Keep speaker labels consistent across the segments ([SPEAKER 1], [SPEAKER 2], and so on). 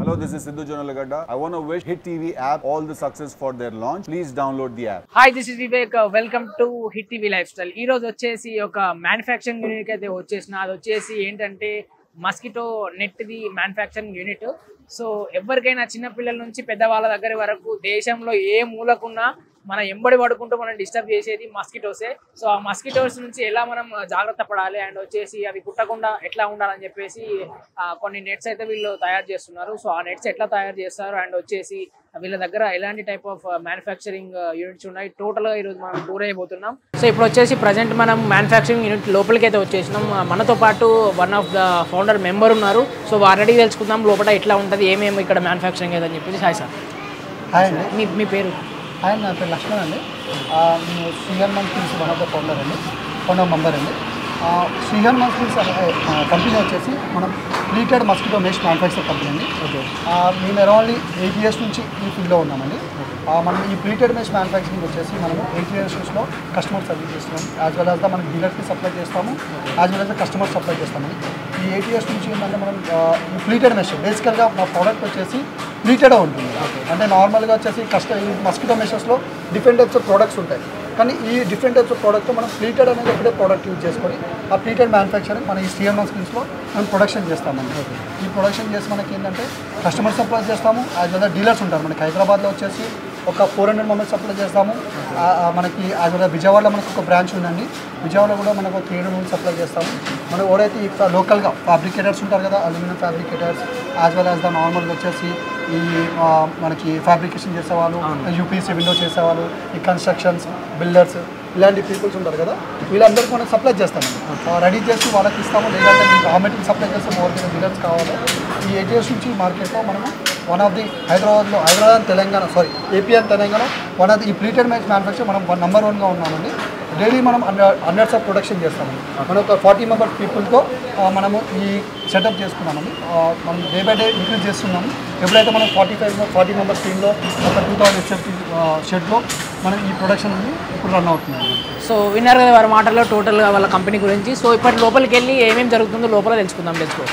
[SPEAKER 1] Hello, this is Sidhu Jonalagada. I want to wish Hit TV app all the success for their launch. Please download the app.
[SPEAKER 2] Hi this is Vivek welcome to hit TV లైఫ్ స్టైల్ ఈ రోజు వచ్చేసి ఒక manufacturing unit అయితే వచ్చేసిన అది వచ్చేసి ఏంటంటే మస్కిటో నెట్ది మ్యానుఫ్యాక్చరింగ్ యూనిట్ సో ఎవరికైనా చిన్న పిల్లల నుంచి పెద్దవాళ్ళ దగ్గర వరకు దేశంలో ఏ మూలకున్నా మన ఎంబడి పడుకుంటూ మనం డిస్టర్బ్ చేసేది మస్కిటోసే సో ఆ మస్కిటోస్ నుంచి ఎలా మనం జాగ్రత్త పడాలి అండ్ వచ్చేసి అవి కుట్టకుండా ఎట్లా ఉండాలని చెప్పేసి ఆ, కొన్ని నెట్స్ అయితే వీళ్ళు తయారు చేస్తున్నారు సో ఆ నెట్స్ ఎట్లా తయారు చేస్తారు అండ్ వచ్చేసి వీళ్ళ దగ్గర ఎలాంటి టైప్ ఆఫ్ మ్యానుఫ్యాక్చరింగ్ యూనిట్స్ ఉన్నాయి టోటల్ గా ఈరోజు మనం టూర్ అయిపోతున్నాం సో ఇప్పుడు వచ్చేసి ప్రజెంట్ మనం మ్యానుఫ్యాక్చరింగ్ యూనిట్ లోపలికి అయితే వచ్చేసినాం మనతో పాటు one of the founder member ఉన్నారు సో వారిని తెలుసుకుందాం లోపల ఎట్లా ఉంటుంది ఏమేమి ఇక్కడ మ్యానుఫ్యాక్చరింగ్ అని చెప్పేసి హాయ్ సార్
[SPEAKER 3] హాయ్ అండి
[SPEAKER 2] మీ మీ పేరు
[SPEAKER 3] హాయ్ నా పేరు లక్ష్మణ్ అండి ఆ, నేను శ్రీహర్ మంత్లీస్ వన్ ఆఫ్ ద ఫౌండర్ అండి ఫౌండర్ మెంబర్ అండి ఆ, శ్రీహర్ మంత్లీస్ కంపెనీ వచ్చేసి మనం pleated mosquito mesh manufacture company అండి
[SPEAKER 2] ఓకే
[SPEAKER 3] ఆ, మేము అరౌండ్లీ ఎయిట్ ఇయర్స్ నుంచి ఈ ఫీల్డ్లో ఉన్నామండి ఆ, మనం ఈ ప్లీటెడ్ మెష్ మ్యానుఫ్యాక్చరింగ్ వచ్చేసి మనము ఎయిట్ ఇయర్స్లో కస్టమర్ సర్వీస్ చేస్తున్నాం యాజ్ వెల్ యాజ్ ద మనం డీలర్స్కి సప్లై చేస్తాము as well as the customer supply చేస్తామండి ఈ ఎయిట్ ఇయర్స్ నుంచి ఏంటంటే మనం ఆ, ఈ ప్లీటెడ్ మెష్ బేసికల్గా మా ప్రోడక్ట్ వచ్చేసి ప్లీటెడ్ ఉంటుంది అంటే నార్మల్గా వచ్చేసి కష్ట ఈ మస్కిటో మెషెస్లో డిఫరెంట్ టైప్స్ ఆఫ్ ప్రోడక్ట్స్ ఉంటాయి కానీ ఈ డిఫరెంట్ టైప్స్ ఆఫ్ ప్రోడక్ట్ మనం ప్లీటెడ్ అనేది ఒకటే ప్రోడక్ట్ యూజ్ చేసుకొని ఆ ప్లీటెడ్ మ్యానుఫ్యాక్చరింగ్ మన ఈ సిఎంఎం స్కిల్స్లో మనం ప్రొడక్షన్ చేస్తామండి ఈ ప్రొడక్షన్ చేసి మనకి ఏంటంటే కస్టమర్ సప్లై చేస్తాము యాజ్ వెల్ డీలర్స్ ఉంటారు మనకి హైదరాబాద్లో వచ్చేసి ఒక ఫోర్ హండ్రెడ్ మెంబర్స్ సప్లై చేస్తాము ఆ, ఆ, మనకి యాజ్ వెల్ విజయవాడలో మనకు ఒక బ్రాంచ్ ఉందండి విజయవాడలో కూడా మనకు త్రీ హండ్రెడ్ మెంబర్స్ సప్లై చేస్తాము మనం ఎవరైతే ఈ లోకల్గా ఫ్యాబ్రికేటర్స్ ఉంటారు కదా aluminium fabricators as well as the నార్మల్గా వచ్చేసి ఈ ఆ, మనకి ఫ్యాబ్రికేషన్ చేసేవాళ్ళు యూపీసీ విండో చేసేవాళ్ళు ఈ కన్స్ట్రక్షన్స్ బిల్డర్స్ ఇలాంటి పీపుల్స్ ఉంటారు కదా వీళ్ళందరికీ మనం సప్లై చేస్తామండి రెడీ చేసి వాళ్ళకి ఇస్తాము లేదంటే మీకు రా మెటీరియల్ సప్లై చేస్తాము ఎవరికైనా డీలర్స్ కావాలో ఈ ఎయిట్ ఇయర్స్ నుంచి మార్కెట్లో మనము వన్ ఆఫ్ ది హైదరాబాద్లో Hyderabad and Telangana sorry AP and Telangana one of the ఈ ప్లీటెడ్ మ్యాచ్ మ్యానుఫ్యాక్చర్ మనం వన్ నెంబర్ వన్గా ఉన్నామండి డైలీ మనం హండ్రెడ్ హండ్రెడ్స్ ఆఫ్ ప్రొడక్షన్ చేస్తామండి మనం ఒక ఫార్టీ మెంబర్ పీపుల్తో మనము ఈ సెటప్ చేసుకున్నామండి ఆ, మనం డే బై డే ఇంక్రీజ్ చేస్తున్నాము ఎప్పుడైతే మనం ఫార్టీ ఫైవ్ ఫార్టీ మెంబర్స్ టీంలో ఒక టూ థౌసండ్ షెడ్ షెడ్లో మనం ఈ ప్రొడక్షన్ అనేది ఇప్పుడు రన్ అవుతుంది
[SPEAKER 2] సో విన్నారు కదా వారి మాటల్లో టోటల్గా వాళ్ళ కంపెనీ గురించి సో ఇప్పటి లోపలికి వెళ్ళి ఏమేమి జరుగుతుందో లోపల తెలుసుకుందాం తెలుసుకో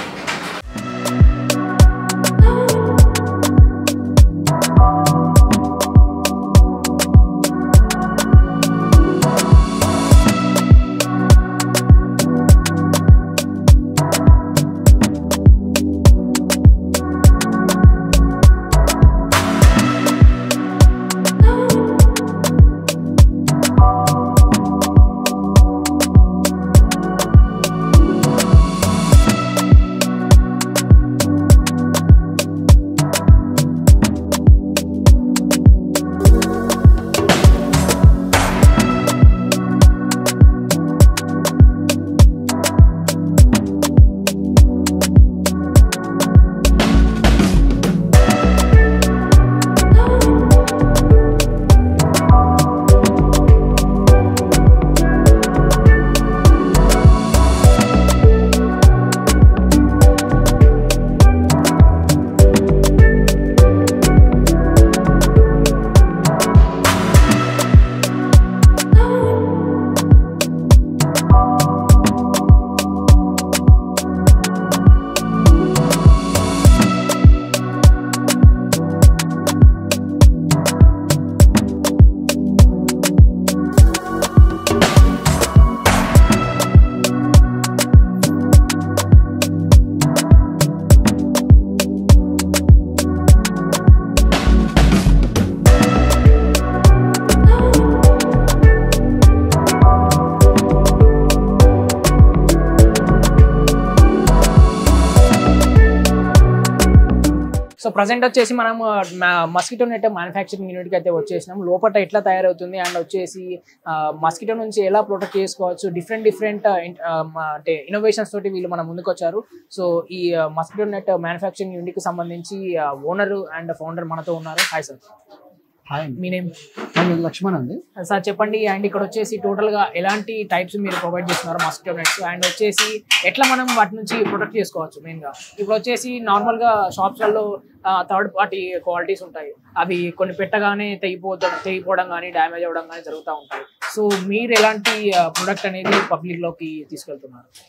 [SPEAKER 2] సో ప్రజెంట్ వచ్చేసి మనం మస్కిటో నెట్ మ్యానుఫ్యాక్చరింగ్ యూనిట్కి అయితే వచ్చేసినాం లోపల ఎట్లా తయారవుతుంది అండ్ వచ్చేసి మస్కిటో నుంచి ఎలా ప్రొటెక్ట్ చేసుకోవచ్చు డిఫరెంట్ డిఫరెంట్ అంటే ఇన్నోవేషన్స్ తోటి వీళ్ళు మన ముందుకు వచ్చారు సో ఈ మస్కిటో నెట్ మ్యానుఫ్యాక్చరింగ్ యూనిట్కి సంబంధించి ఓనర్ అండ్ ఫౌండర్ మనతో ఉన్నారు హాయ్ సార్
[SPEAKER 3] హాయ్ అండి
[SPEAKER 2] మీ నేమ్
[SPEAKER 3] నేను లక్ష్మణ్ అండి
[SPEAKER 2] సార్ చెప్పండి అండ్ ఇక్కడ వచ్చేసి టోటల్ గా ఎలాంటి టైప్స్ మీరు ప్రొవైడ్ చేస్తున్నారు మస్కిటో నెట్స్ అండ్ వచ్చేసి ఎట్లా మనం వాటి నుంచి ప్రొటెక్ట్ చేసుకోవచ్చు మెయిన్ గా ఇప్పుడు వచ్చేసి నార్మల్ గా షాప్స్ లలో థర్డ్ పార్టీ క్వాలిటీస్ ఉంటాయి అవి కొన్ని పెట్టగానే తెగిపోతాం తెగిపోవడం కానీ డ్యామేజ్ అవ్వడం కానీ జరుగుతూ ఉంటాయి సో మీరు ఎలాంటి ప్రొడక్ట్ అనేది పబ్లిక్ లోకి తీసుకెళ్తున్నారు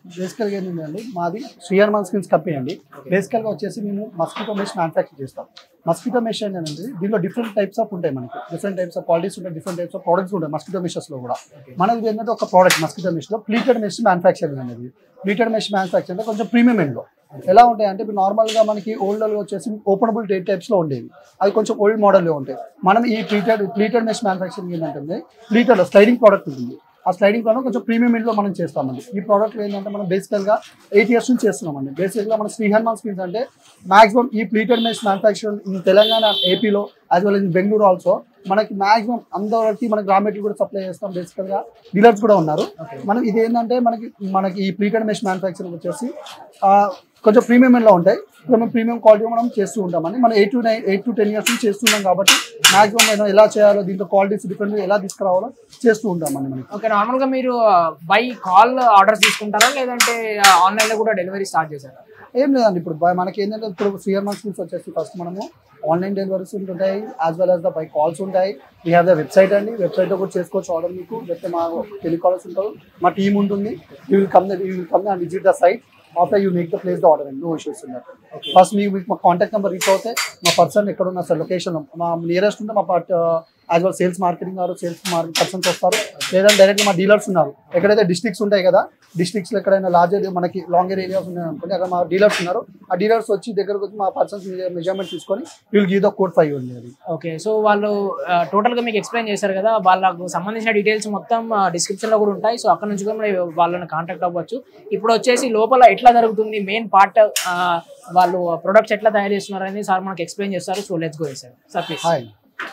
[SPEAKER 3] బేసికల్గా ఏంటంటే మాది శ్రీహర్మన్ స్కిన్స్ కంపెనీ అండి బేసికల్గా వచ్చేసి మేము మస్కిటో మెష్ మ్యానుఫ్యాక్చర్ చేస్తాం మస్కిటో మెష్ ఏంటంటే దీనిలో డిఫరెంట్ టైప్స్ ఆఫ్ ఉంటాయి మనకి డిఫరెంట్ టైప్స్ ఆఫ్ క్వాలిటీస్ ఉంటాయి డిఫరెంట్ టైప్స్ ఆఫ్ ప్రొడక్ట్స్ ఉంటాయి మస్కిటో మెషెస్లో కూడా మనది ఏంటంటే ఒక ప్రోడక్ట్ మస్కిటో మెష్లో ప్లీటెడ్ మెష్ మ్యానుఫ్యాక్చరింగ్ అనేది ప్లీటెడ్ మెష్ మ్యానుఫ్యాక్చర్ అంటే కొంచెం ప్రీమియం ఎండ్లో ఎలా ఉంటాయి అంటే ఇప్పుడు నార్మల్గా మనకి ఓల్డ్ వచ్చేసి ఓపెనబుల్ టైప్ టైప్స్లో ఉండేవి అవి కొంచెం ఓల్డ్ మోడల్లో ఉంటాయి మనం ఈ ప్లీటెడ్ ప్లీటెడ్ మెష్ మ్యానుఫ్యాక్చరింగ్ ఏంటంటే ప్లీటెడ్ స్లైడింగ్ ప్రోడక్ట్ ఉంటుంది ఆ స్లైడింగ్ ప్లాన్ కొంచెం ప్రీమియం ఇంట్లో మనం చేస్తామండి ఈ ప్రోడక్ట్ ఏంటంటే మనం బేసికల్గా ఎయిట్ ఇయర్స్ నుంచి చేస్తున్నామండి బేసిక్గా మన శ్రీ హనుమాన్ స్కీమ్స్ అంటే మాక్సిమం ఈ pleated mesh manufacture in Telangana ఏపీలో as well in Bengaluru also మనకి మాక్సిమం అందరికి మనకి రా మెటీరియల్ కూడా సప్లై చేస్తాం బేసికల్గా డీలర్స్ కూడా ఉన్నారు మనం ఇది ఏంటంటే మనకి మనకి ఈ ప్లీటెడ్ మెష్ మ్యానుఫ్యాక్చరింగ్ వచ్చేసి ఆ, కొంచెం ప్రీమియం లో ఉంటాయి మనం ప్రీమియం క్వాలిటీ మనం చేస్తూ ఉంటామండి మనం eight to nine eight to ten years నుంచి చేస్తున్నాం కాబట్టి మాక్సిమం మనం ఎలా చేయాలో దీంట్లో క్వాలిటీస్ డిఫరెంట్ ఎలా తీసుకురావాలో చేస్తూ ఉంటామండి మనకి
[SPEAKER 2] ఓకే నార్మల్ గా మీరు బై కాల్ ఆర్డర్స్ తీసుకుంటారా లేదంటే ఆన్లైన్ లో కూడా డెలివరీ స్టార్ట్ చేశారా
[SPEAKER 3] ఏం లేదండి ఇప్పుడు బై- మనకి ఏంటంటే ఇప్పుడు సిఆర్ మంత్స్ స్కూల్స్ వచ్చేసి ఫస్ట్ మనము ఆన్లైన్ డెలివరీస్ ఉంటుంటాయి as well as the by calls ఉంటాయి వీ హ్యావ్ ద వెబ్సైట్ అండి వెబ్సైట్లో కూడా చేసుకోవచ్చు ఆర్డర్ మీకు లేకపోతే మా టెలికాలర్స్ ఉంటారు మా టీమ్ ఉంటుంది you will come you will come and visit the site after you make the place the order అండి నో ఇష్యూస్ ఉన్నట్టు ఫస్ట్ మీకు మీకు మా కాంటాక్ట్ నెంబర్ రీచ్ అవుతే మా పర్సన్ ఎక్కడ ఉన్న సార్ లొకేషన్ మా నియరెస్ట్ ఉంటే మా part as well sales marketing గారు సేల్స్ మార్కెట్ పర్సన్స్ వస్తారు లేదంటే డైరెక్ట్ మా డీలర్స్ ఉన్నారు ఎక్కడైతే డిస్ట్రిక్ట్స్ ఉంటాయి కదా డిస్ట్రిక్ట్స్లో ఎక్కడైనా లార్జ్ మనకి లాంగర్ ఏరియాస్ ఉన్నాయి అనుకోండి అక్కడ మా డీలర్స్ ఉన్నారు ఆ డీలర్స్ వచ్చి దగ్గరకు వచ్చి మా పర్సన్స్ మెజర్మెంట్ తీసుకొని will give the code five ఉంది అది
[SPEAKER 2] ఓకే సో వాళ్ళు టోటల్ గా మీకు ఎక్స్ప్లెయిన్ చేశారు కదా వాళ్ళకు సంబంధించిన డీటెయిల్స్ మొత్తం డిస్క్రిప్షన్ లో కూడా ఉంటాయి సో అక్కడ నుంచి కూడా మీరు వాళ్ళని కాంటాక్ట్ అవ్వచ్చు ఇప్పుడు వచ్చేసి లోపల ఎట్లా జరుగుతుంది మెయిన్ పార్ట్ వాళ్ళు ప్రొడక్ట్స్ ఎట్లా తయారు చేస్తున్నారు అనేది సార్ మనకి ఎక్స్ప్లెయిన్ చేస్తారు so let's go sir sir please
[SPEAKER 3] hi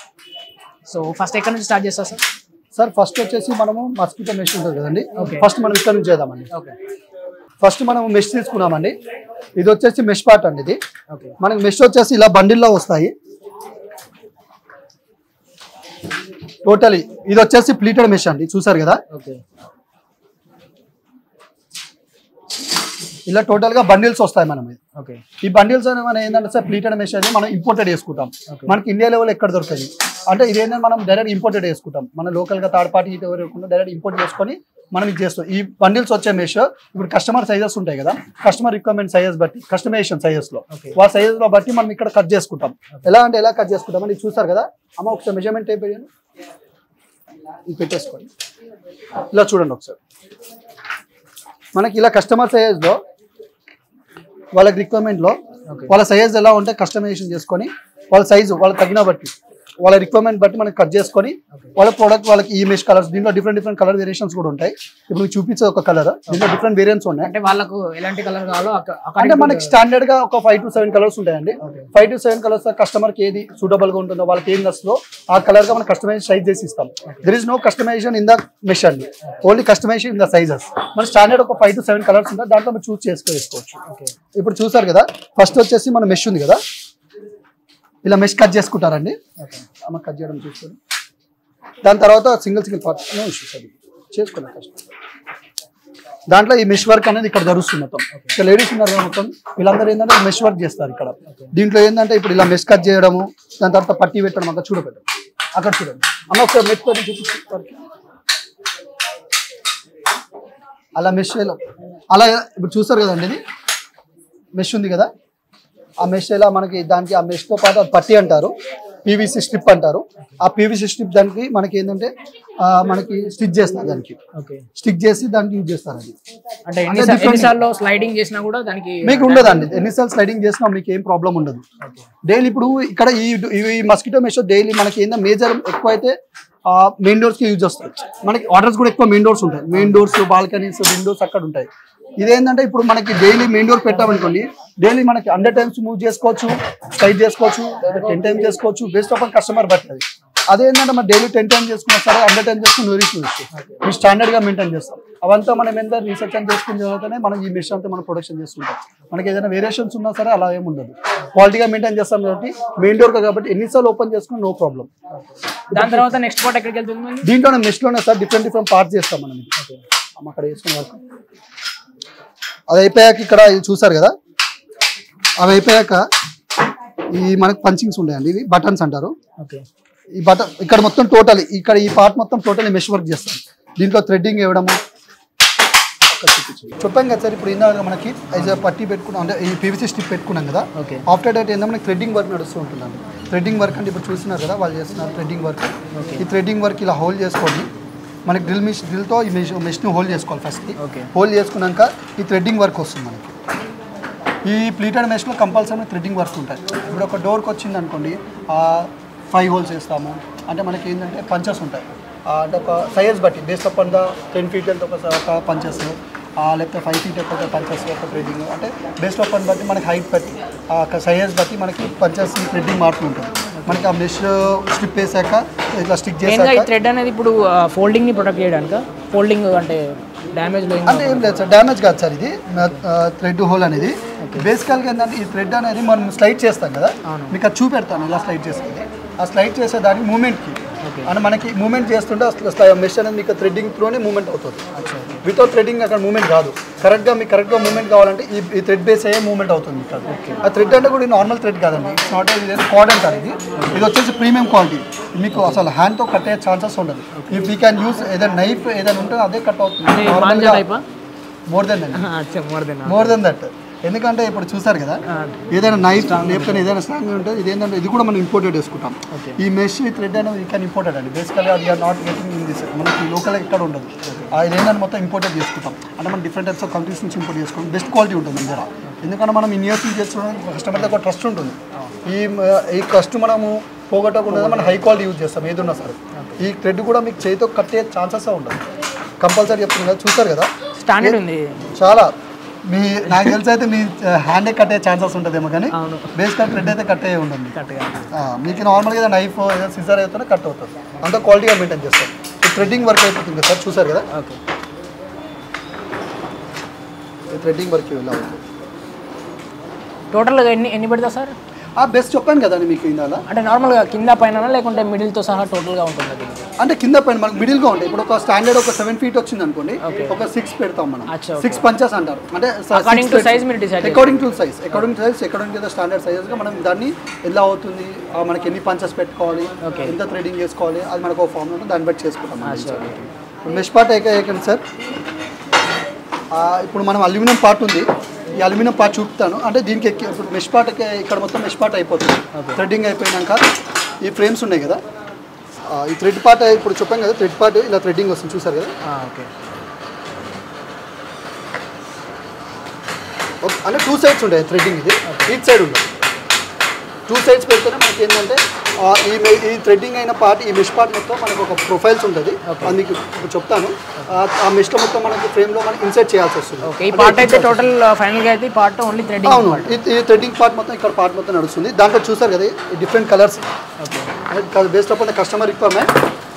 [SPEAKER 2] so first ఎక్కడ నుంచి స్టార్ట్ చేస్తారు సార్
[SPEAKER 3] సార్ ఫస్ట్ వచ్చేసి మనము మస్కిటో మెష్ ఉంటుంది కదండి
[SPEAKER 2] Okay.
[SPEAKER 3] ఫస్ట్ మనం ఇక్కడ నుంచి చేద్దామండి
[SPEAKER 2] ఓకే
[SPEAKER 3] ఫస్ట్ మనం మెష్ తీసుకున్నామండి ఇది వచ్చేసి మెష్ పార్ట్ అండి ఇది
[SPEAKER 2] ఓకే
[SPEAKER 3] మనకి మెష్ వచ్చేసి ఇలా బండిల్లో వస్తాయి టోటలీ ఇది వచ్చేసి ప్లీటెడ్ మెష్ అండి చూసారు కదా
[SPEAKER 2] ఓకే
[SPEAKER 3] ఇలా టోటల్ గా బండిల్స్ వస్తాయి మనం ఇది.
[SPEAKER 2] ఓకే
[SPEAKER 3] ఈ బండిల్స్ అనేవి మనం ఏంటంటే సార్ ప్లీటెడ్ మెష్ అనేది మనం ఇంపోర్టెడ్ చేసుకుంటాం
[SPEAKER 2] Okay.
[SPEAKER 3] మనకి ఇండియా లెవెల్ ఎక్కడ దొరకదు అంటే ఇది ఏంటంటే మనం డైరెక్ట్ ఇంపోర్టెడ్ చేసుకుంటాం మన లోకల్ గా థర్డ్ పార్టీ ఇటు ఎవరు డైరెక్ట్ ఇంపోర్ట్ చేసుకొని మనం ఇది చేస్తాం ఈ బండిల్స్ వచ్చే మెష్ ఇప్పుడు కస్టమర్ సైజెస్ ఉంటాయి కదా కస్టమర్ రిక్వైర్మెంట్ సైజెస్ బట్టి కస్టమైజేషన్ సైజెస్ లో
[SPEAKER 2] Okay.
[SPEAKER 3] వాళ్ళ సైజెస్ లో బట్టి మనం ఇక్కడ కట్ చేసుకుంటాం ఎలా అంటే ఎలా కట్ చేసుకుంటాం అని చూసారు కదా అమ్మ ఒకసారి మెజర్మెంట్ అయిపోయాను ఇది పెట్టేసుకోండి ఇలా చూడండి ఒకసారి మనకి ఇలా కస్టమర్ సైజ్ లో వాళ్ళకి రిక్వైర్మెంట్ లో
[SPEAKER 2] Okay.
[SPEAKER 3] వాళ్ళ సైజ్ ఎలా ఉంటే కస్టమైజేషన్ చేసుకొని వాళ్ళ సైజు వాళ్ళ తగిన బట్టి వాళ్ళ రిక్వైర్మెంట్ బట్టి మనకి కట్ చేసుకొని వాళ్ళ ప్రోడక్ట్ వాళ్ళకి ఈ మెష్ కలర్స్ దీంట్లో డిఫరెంట్ డిఫరెంట్ కలర్ వేరియేషన్స్ కూడా ఉంటాయి ఇప్పుడు మీకు చూపించే ఒక కలర్ దీంట్లో డిఫరెంట్ వేరియంట్స్ ఉన్నాయి
[SPEAKER 2] అంటే వాళ్ళకు ఎలాంటి కలర్ కావాలో అక్క-
[SPEAKER 3] అంటే
[SPEAKER 2] according to
[SPEAKER 3] మనకి
[SPEAKER 2] the-
[SPEAKER 3] స్టాండర్డ్ గా ఒక ఫైవ్ టు సెవెన్ కలర్స్ ఉంటాయండి
[SPEAKER 2] Okay.
[SPEAKER 3] Five to seven colours customer కి ఏది సూటబుల్ గా ఉంటుందో వాళ్ళకి ఏం నస్తుందో ఆ కలర్ గా మనం కస్టమైజ్ సైజ్ చేసి ఇస్తాం there is no customization in the mesh అండి only customization in the sizes మన స్టాండర్డ్ ఒక ఫైవ్ టు సెవెన్ కలర్స్ ఉంటాయి దాంట్లో మనం చూస్ చేసుకోవచ్చు
[SPEAKER 2] ఓకే
[SPEAKER 3] ఇప్పుడు చూసారు కదా ఫస్ట్ వచ్చేసి మన మెష్ ఉంది కదా ఇలా మెష్ కట్ చేసుకుంటారండి
[SPEAKER 2] ఓకే
[SPEAKER 3] అమ్మ కట్ చేయడం చూసుకోండి దాని తర్వాత single single part no issues అది చేసుకోండి కష్టం దాంట్లో ఈ మెష్ వర్క్ అనేది ఇక్కడ జరుగుతుంది మొత్తం ఇక్కడ లేడీస్ ఉన్నారు కదా మొత్తం వీళ్ళందరూ ఏంటంటే మెష్ వర్క్ చేస్తారు ఇక్కడ దీంట్లో ఏంటంటే ఇప్పుడు ఇలా మెష్ కట్ చేయడము దాని తర్వాత పట్టి పెట్టడం అక్కడ చూడబెట్టడం అక్కడ చూడండి అమ్మ ఒకసారి మెష్ పట్టి చూపించి వర్క్. అలా మెష్ ఎలా అలా ఇప్పుడు చూస్తారు కదండి ఇది మెష్ ఉంది కదా ఆ మెష్ ఎలా మనకి దానికి ఆ మెష్తో పాటు అది పట్టి అంటారు పీవీసీ స్ట్రిప్ అంటారు ఆ పీవీసీ స్ట్రిప్ దానికి మనకి ఏంటంటే ఆ, మనకి స్టిచ్ చేస్తారు దానికి
[SPEAKER 2] ఓకే
[SPEAKER 3] స్టిక్ చేసి దానికి యూజ్ చేస్తారు అది
[SPEAKER 2] అంటే
[SPEAKER 3] అంటే
[SPEAKER 2] ఎన్ని
[SPEAKER 3] different-
[SPEAKER 2] ఎన్నిసార్లు స్లైడింగ్ చేసినా కూడా దానికి
[SPEAKER 3] మీకు ఉండదండి ఎన్నిసార్లు స్లైడింగ్ చేసినా మీకు ఏం ప్రాబ్లం ఉండదు
[SPEAKER 2] ఓకే
[SPEAKER 3] డైలీ ఇప్పుడు ఇక్కడ ఈ ఈ మస్కిటో మెష్ డైలీ మనకి ఏంటంటే మేజర్ ఎక్కువ అయితే మెయిన్ డోర్స్ కి యూజ్ వస్తాయి మనకి ఆర్డర్స్ కూడా ఎక్కువ మెయిన్ డోర్స్ ఉంటాయి మెయిన్ డోర్స్ బాల్కనీస్ విండోస్ అక్కడ ఉంటాయి ఇదేంటంటే ఇప్పుడు మనకి డైలీ మెయిన్ డోర్ పెట్టామనుకోండి డైలీ మనకి హండ్రెడ్ టైమ్స్ మూవ్ చేసుకోవచ్చు స్ట్రైట్ చేసుకోవచ్చు టెన్ టైమ్స్ చేసుకోవచ్చు బేస్ట్ ఆఫ్ కస్టమర్ బట్టి అది అదేంటంటే మనం డైలీ టెన్ టైమ్స్ చేసుకున్నా సరే హండ్రెడ్ టైమ్స్ చేసుకుని నూరి చూసి మేము స్టాండర్డ్ గా మెయింటైన్ చేస్తాం అవంతా మనం ఎంత రీసెర్చ్ అని చేసుకున్న తర్వాతనే మనం ఈ మెషిన్ అంతా మనం ప్రొడక్షన్ చేసుకుంటాం మనకి ఏదైనా వేరియేషన్స్ ఉన్నా సరే అలా ఏమి ఉండదు క్వాలిటీగా మెయింటైన్ చేస్తాం కాబట్టి మెయిన్ డోర్ కాబట్టి ఎన్నిసార్లు ఓపెన్ చేసుకుని నో ప్రాబ్లం
[SPEAKER 2] దాని తర్వాత నెక్స్ట్ పార్ట్ ఎక్కడికి వెళ్తుంది మరి?
[SPEAKER 3] దీంట్లోనే మెష్లోనే సార్ డిఫరెంట్ డిఫరెంట్ పార్ట్స్ చేస్తాం మనం ఇది. అమ్మ అక్కడ వేసుకునే వరకు అది అయిపోయాక ఇక్కడ ఇది చూసారు కదా అవి అయిపోయాక ఈ మనకి పంచింగ్స్ ఉంటాయండి ఇవి బటన్స్ అంటారు
[SPEAKER 2] ఓకే
[SPEAKER 3] ఈ బటన్ ఇక్కడ మొత్తం టోటల్ ఇక్కడ ఈ పార్ట్ మొత్తం టోటల్ మెష్ వర్క్ చేస్తాం దీంట్లో థ్రెడ్డింగ్ ఇవ్వడము ఒకసారి చూపించండి చెప్పాం కదా సార్ ఇప్పుడు ఇందాక మనకి యాజ్ పట్టి పెట్టుకున్నాం అంటే ఈ పీవీసీ స్టిప్ పెట్టుకున్నాం కదా
[SPEAKER 2] Okay.
[SPEAKER 3] ఆఫ్టర్ దట్ ఏంటంటే మనకి థ్రెడ్డింగ్ వర్క్ నడుస్తూ ఉంటుందండి థ్రెడ్డింగ్ వర్క్ అంటే ఇప్పుడు చూస్తున్నారు కదా వాళ్ళు చేస్తున్నారు థ్రెడ్డింగ్ వర్క్ ఈ థ్రెడ్డింగ్ వర్క్ ఇలా హోల్డ్ చేసుకొని మనకి డ్రిల్ మిషన్ డ్రిల్తో ఈ మెష్ మెషిన్ హోల్డ్ చేసుకోవాలి ఫస్ట్
[SPEAKER 2] Okay.
[SPEAKER 3] హోల్డ్ చేసుకున్నాక ఈ థ్రెడ్డింగ్ వర్క్ వస్తుంది మనకి ఈ ప్లీటెడ్ మెష్లో కంపల్సరీ థ్రెడ్డింగ్ వర్క్ ఉంటాయి ఇప్పుడు ఒక డోర్కి వచ్చింది అనుకోండి ఫైవ్ హోల్స్ వేస్తాము అంటే మనకి ఏంటంటే పంచెస్ ఉంటాయి ఆ, అంటే ఒక సైజ్ బట్టి based up the ten feet ఎంత ఒక ఒక పంచెస్ లేకపోతే ఫైవ్ ఫీట్ ఒక పంచెస్ ఒక థ్రెడ్డింగ్ అంటే బేస్డ్ అప్ బట్టి మనకి హైట్ బట్టి ఆ సైజ్ బట్టి మనకి పంచెస్ థ్రెడ్డింగ్ మారుతూ ఉంటుంది మనకి ఆ మెష్ స్ట్రిప్ వేసాక ఇట్లా స్టిక్
[SPEAKER 2] మెయిన్గా ఈ
[SPEAKER 3] చేసాక
[SPEAKER 2] థ్రెడ్ అనేది ఇప్పుడు ఫోల్డింగ్ ని ప్రొటెక్ట్ చేయడానిక ఫోల్డింగ్ అంటే డ్యామేజ్
[SPEAKER 3] అంటే ఏం లేదు సార్ డ్యామేజ్ కాదు సార్ ఇది థ్రెడ్ హోల్ అనేది బేసికల్గా ఏంటంటే ఈ థ్రెడ్ అనేది మనం స్లైడ్ చేస్తాం కదా మీకు అది చూపెడతాను ఇలా స్లైడ్ చేసేది ఆ స్లైడ్ చేసే దానికి మూమెంట్కి అంటే మనకి మూమెంట్ చేస్తుంటే అసలు మెష్ అనేది మీకు థ్రెడ్డింగ్ త్రూనే మూమెంట్ అవుతుంది వితౌట్ థ్రెడ్డింగ్ అక్కడ మూమెంట్ కాదు కరెక్ట్గా మీకు కరెక్ట్గా మూమెంట్ కావాలంటే ఈ ఈ థ్రెడ్ బేస్ అయ్యే మూమెంట్ అవుతుంది మీకు ఆ థ్రెడ్ అంటే కూడా నార్మల్ థ్రెడ్ కాదండి ఇట్స్ నాట్ ఇది కార్డ్ అంటారు ఇది ఇది వచ్చేసి ప్రీమియం క్వాలిటీ మీకు అసలు హ్యాండ్తో కట్ అయ్యే ఛాన్సెస్ ఉండదు ఇఫ్ యూ క్యాన్ యూస్ ఏదైనా నైఫ్ ఏదైనా ఉంటే అదే కట్ అవుతుంది
[SPEAKER 2] మాంజా టైపా
[SPEAKER 3] more than
[SPEAKER 2] more than
[SPEAKER 3] more than that ఎందుకంటే ఇప్పుడు చూసారు కదా ఏదైనా నైఫ్ లేకపోతే ఏదైనా స్ట్రాంగ్ ఉంటుంది ఇది ఏంటంటే ఇది కూడా మనం ఇంపోర్టెడ్ చేసుకుంటాం ఈ మెష్ థ్రెడ్ అనేది యూ క్యాన్ ఇంపోర్టెడ్ అండి బేసికల్గా అది are not getting in this మనకి లోకల్ ఎక్కడ ఉండదు ఆ, ఇది ఏంటంటే మొత్తం ఇంపోర్టెడ్ చేసుకుంటాం అంటే మనం డిఫరెంట్ టైప్స్ ఆఫ్ కంట్రీస్ నుంచి ఇంపోర్ట్ చేసుకుంటాం బెస్ట్ క్వాలిటీ ఉంటుంది మన దగ్గర ఎందుకంటే మనం ఇన్ ఇయర్స్ చేసుకోవడం కస్టమర్ దగ్గర ట్రస్ట్ ఉంటుంది ఈ మ- ఈ ట్రస్ట్ మనము పోగొట్టకుండా మనం హై క్వాలిటీ యూజ్ చేస్తాం ఏది ఉన్నా సరే ఈ థ్రెడ్ కూడా మీకు చేతితో కట్టే ఛాన్సెస్ ఉండదు కంపల్సరీ చెప్తుంది కదా చూసారు కదా
[SPEAKER 2] స్టాండర్డ్ ఉంది
[SPEAKER 3] చాలా మీ నాకు తెలిసి అయితే మీ హ్యాండే కట్టే ఛాన్సెస్ ఉంటుందేమో కానీ
[SPEAKER 2] అవును.
[SPEAKER 3] బేసికల్ థ్రెడ్ అయితే కట్ అయ్యే ఉంటుంది
[SPEAKER 2] కరెక్ట్గా
[SPEAKER 3] ఆ, మీకు నార్మల్గా ఏదో నైఫ్ ఏదో సిజర్ అయితేనే కట్ అవుతుంది అంత క్వాలిటీగా మెయింటైన్ చేస్తాం ఈ థ్రెడ్డింగ్ వర్క్ అయిపోతుంది కదా సార్ చూసారు కదా
[SPEAKER 2] ఓకే
[SPEAKER 3] ఈ థ్రెడ్డింగ్ వర్క్ ఇలా అవుతుంది
[SPEAKER 2] టోటల్గా ఎన్ని ఎన్ని పెడతా సార్
[SPEAKER 3] ఆ బెస్ట్ చెప్పాను కదండి మీకు ఇందాల
[SPEAKER 2] అంటే నార్మల్గా కింద పైన లేకుంటే మిడిల్తో సహా టోటల్గా ఉంటుంది అది
[SPEAKER 3] అంటే కింద పైన మనకు మిడిల్గా ఉంటాయి ఇప్పుడు ఒక స్టాండర్డ్ ఒక సెవెన్ ఫీట్ వచ్చింది అనుకోండి ఒక సిక్స్ పెడతాం మనం
[SPEAKER 2] అచ్చా, okay.
[SPEAKER 3] సిక్స్ పంచెస్ అంటారు అంటే
[SPEAKER 2] According to size మీరు decide
[SPEAKER 3] according to size according to size according to the standard సైజెస్గా మనం దాన్ని ఎలా అవుతుంది ఆ, మనకి ఎన్ని పంచెస్ పెట్టుకోవాలి
[SPEAKER 2] Okay.
[SPEAKER 3] ఎంత థ్రెడింగ్ చేసుకోవాలి అది మనకు ఒక ఫామ్ ఉంటుంది దాన్ని బట్టి చేసుకుంటాం మెష్ పార్ట్ అయిపోయాకండి సార్ ఆ, ఇప్పుడు మనం అల్యూమినియం పార్ట్ ఉంది ఈ అల్యూమినియం పార్ట్ చూపుతాను అంటే దీనికి ఎక్కి ఇప్పుడు మెష్ పార్ట్ ఇక్కడ మొత్తం మెష్ పార్ట్ అయిపోతుంది థ్రెడ్డింగ్ అయిపోయినాక ఈ ఫ్రేమ్స్ ఉన్నాయి కదా ఆ, ఈ థ్రెడ్ పార్ట్ ఇప్పుడు చెప్పాం కదా థ్రెడ్ పార్ట్ ఇలా థ్రెడ్డింగ్ వస్తుంది చూసారు కదా
[SPEAKER 2] ఓకే
[SPEAKER 3] ఒక- అంటే టూ సైడ్స్ ఉంటాయి థ్రెడ్డింగ్ ఇది ఈచ్ సైడ్ ఉంటుంది టూ సైడ్స్ పెడితేనే మనకి ఏంటంటే ఆ, ఈ మె- ఈ థ్రెడ్డింగ్ అయిన పార్ట్ ఈ మెష్ పార్ట్ మొత్తం మనకు ఒక ప్రొఫైల్స్ ఉంటుంది అది మీకు ఇప్పుడు చెప్తాను ఆ- ఆ మెష్లో మొత్తం మనకి ఫ్రేమ్లో మనం ఇన్సర్ట్ చేయాల్సి వస్తుంది
[SPEAKER 2] ఓకే ఈ పార్ట్ అయితే టోటల్ ఫైనల్గా అయితే ఈ పార్ట్ ఓన్లీ థ్రెడ్డింగ్
[SPEAKER 3] అవును ఈ- ఈ థ్రెడ్డింగ్ పార్ట్ మొత్తం ఇక్కడ పార్ట్ మొత్తం నడుస్తుంది దాంట్లో చూసారు కదా ఈ different colours based up customer requirement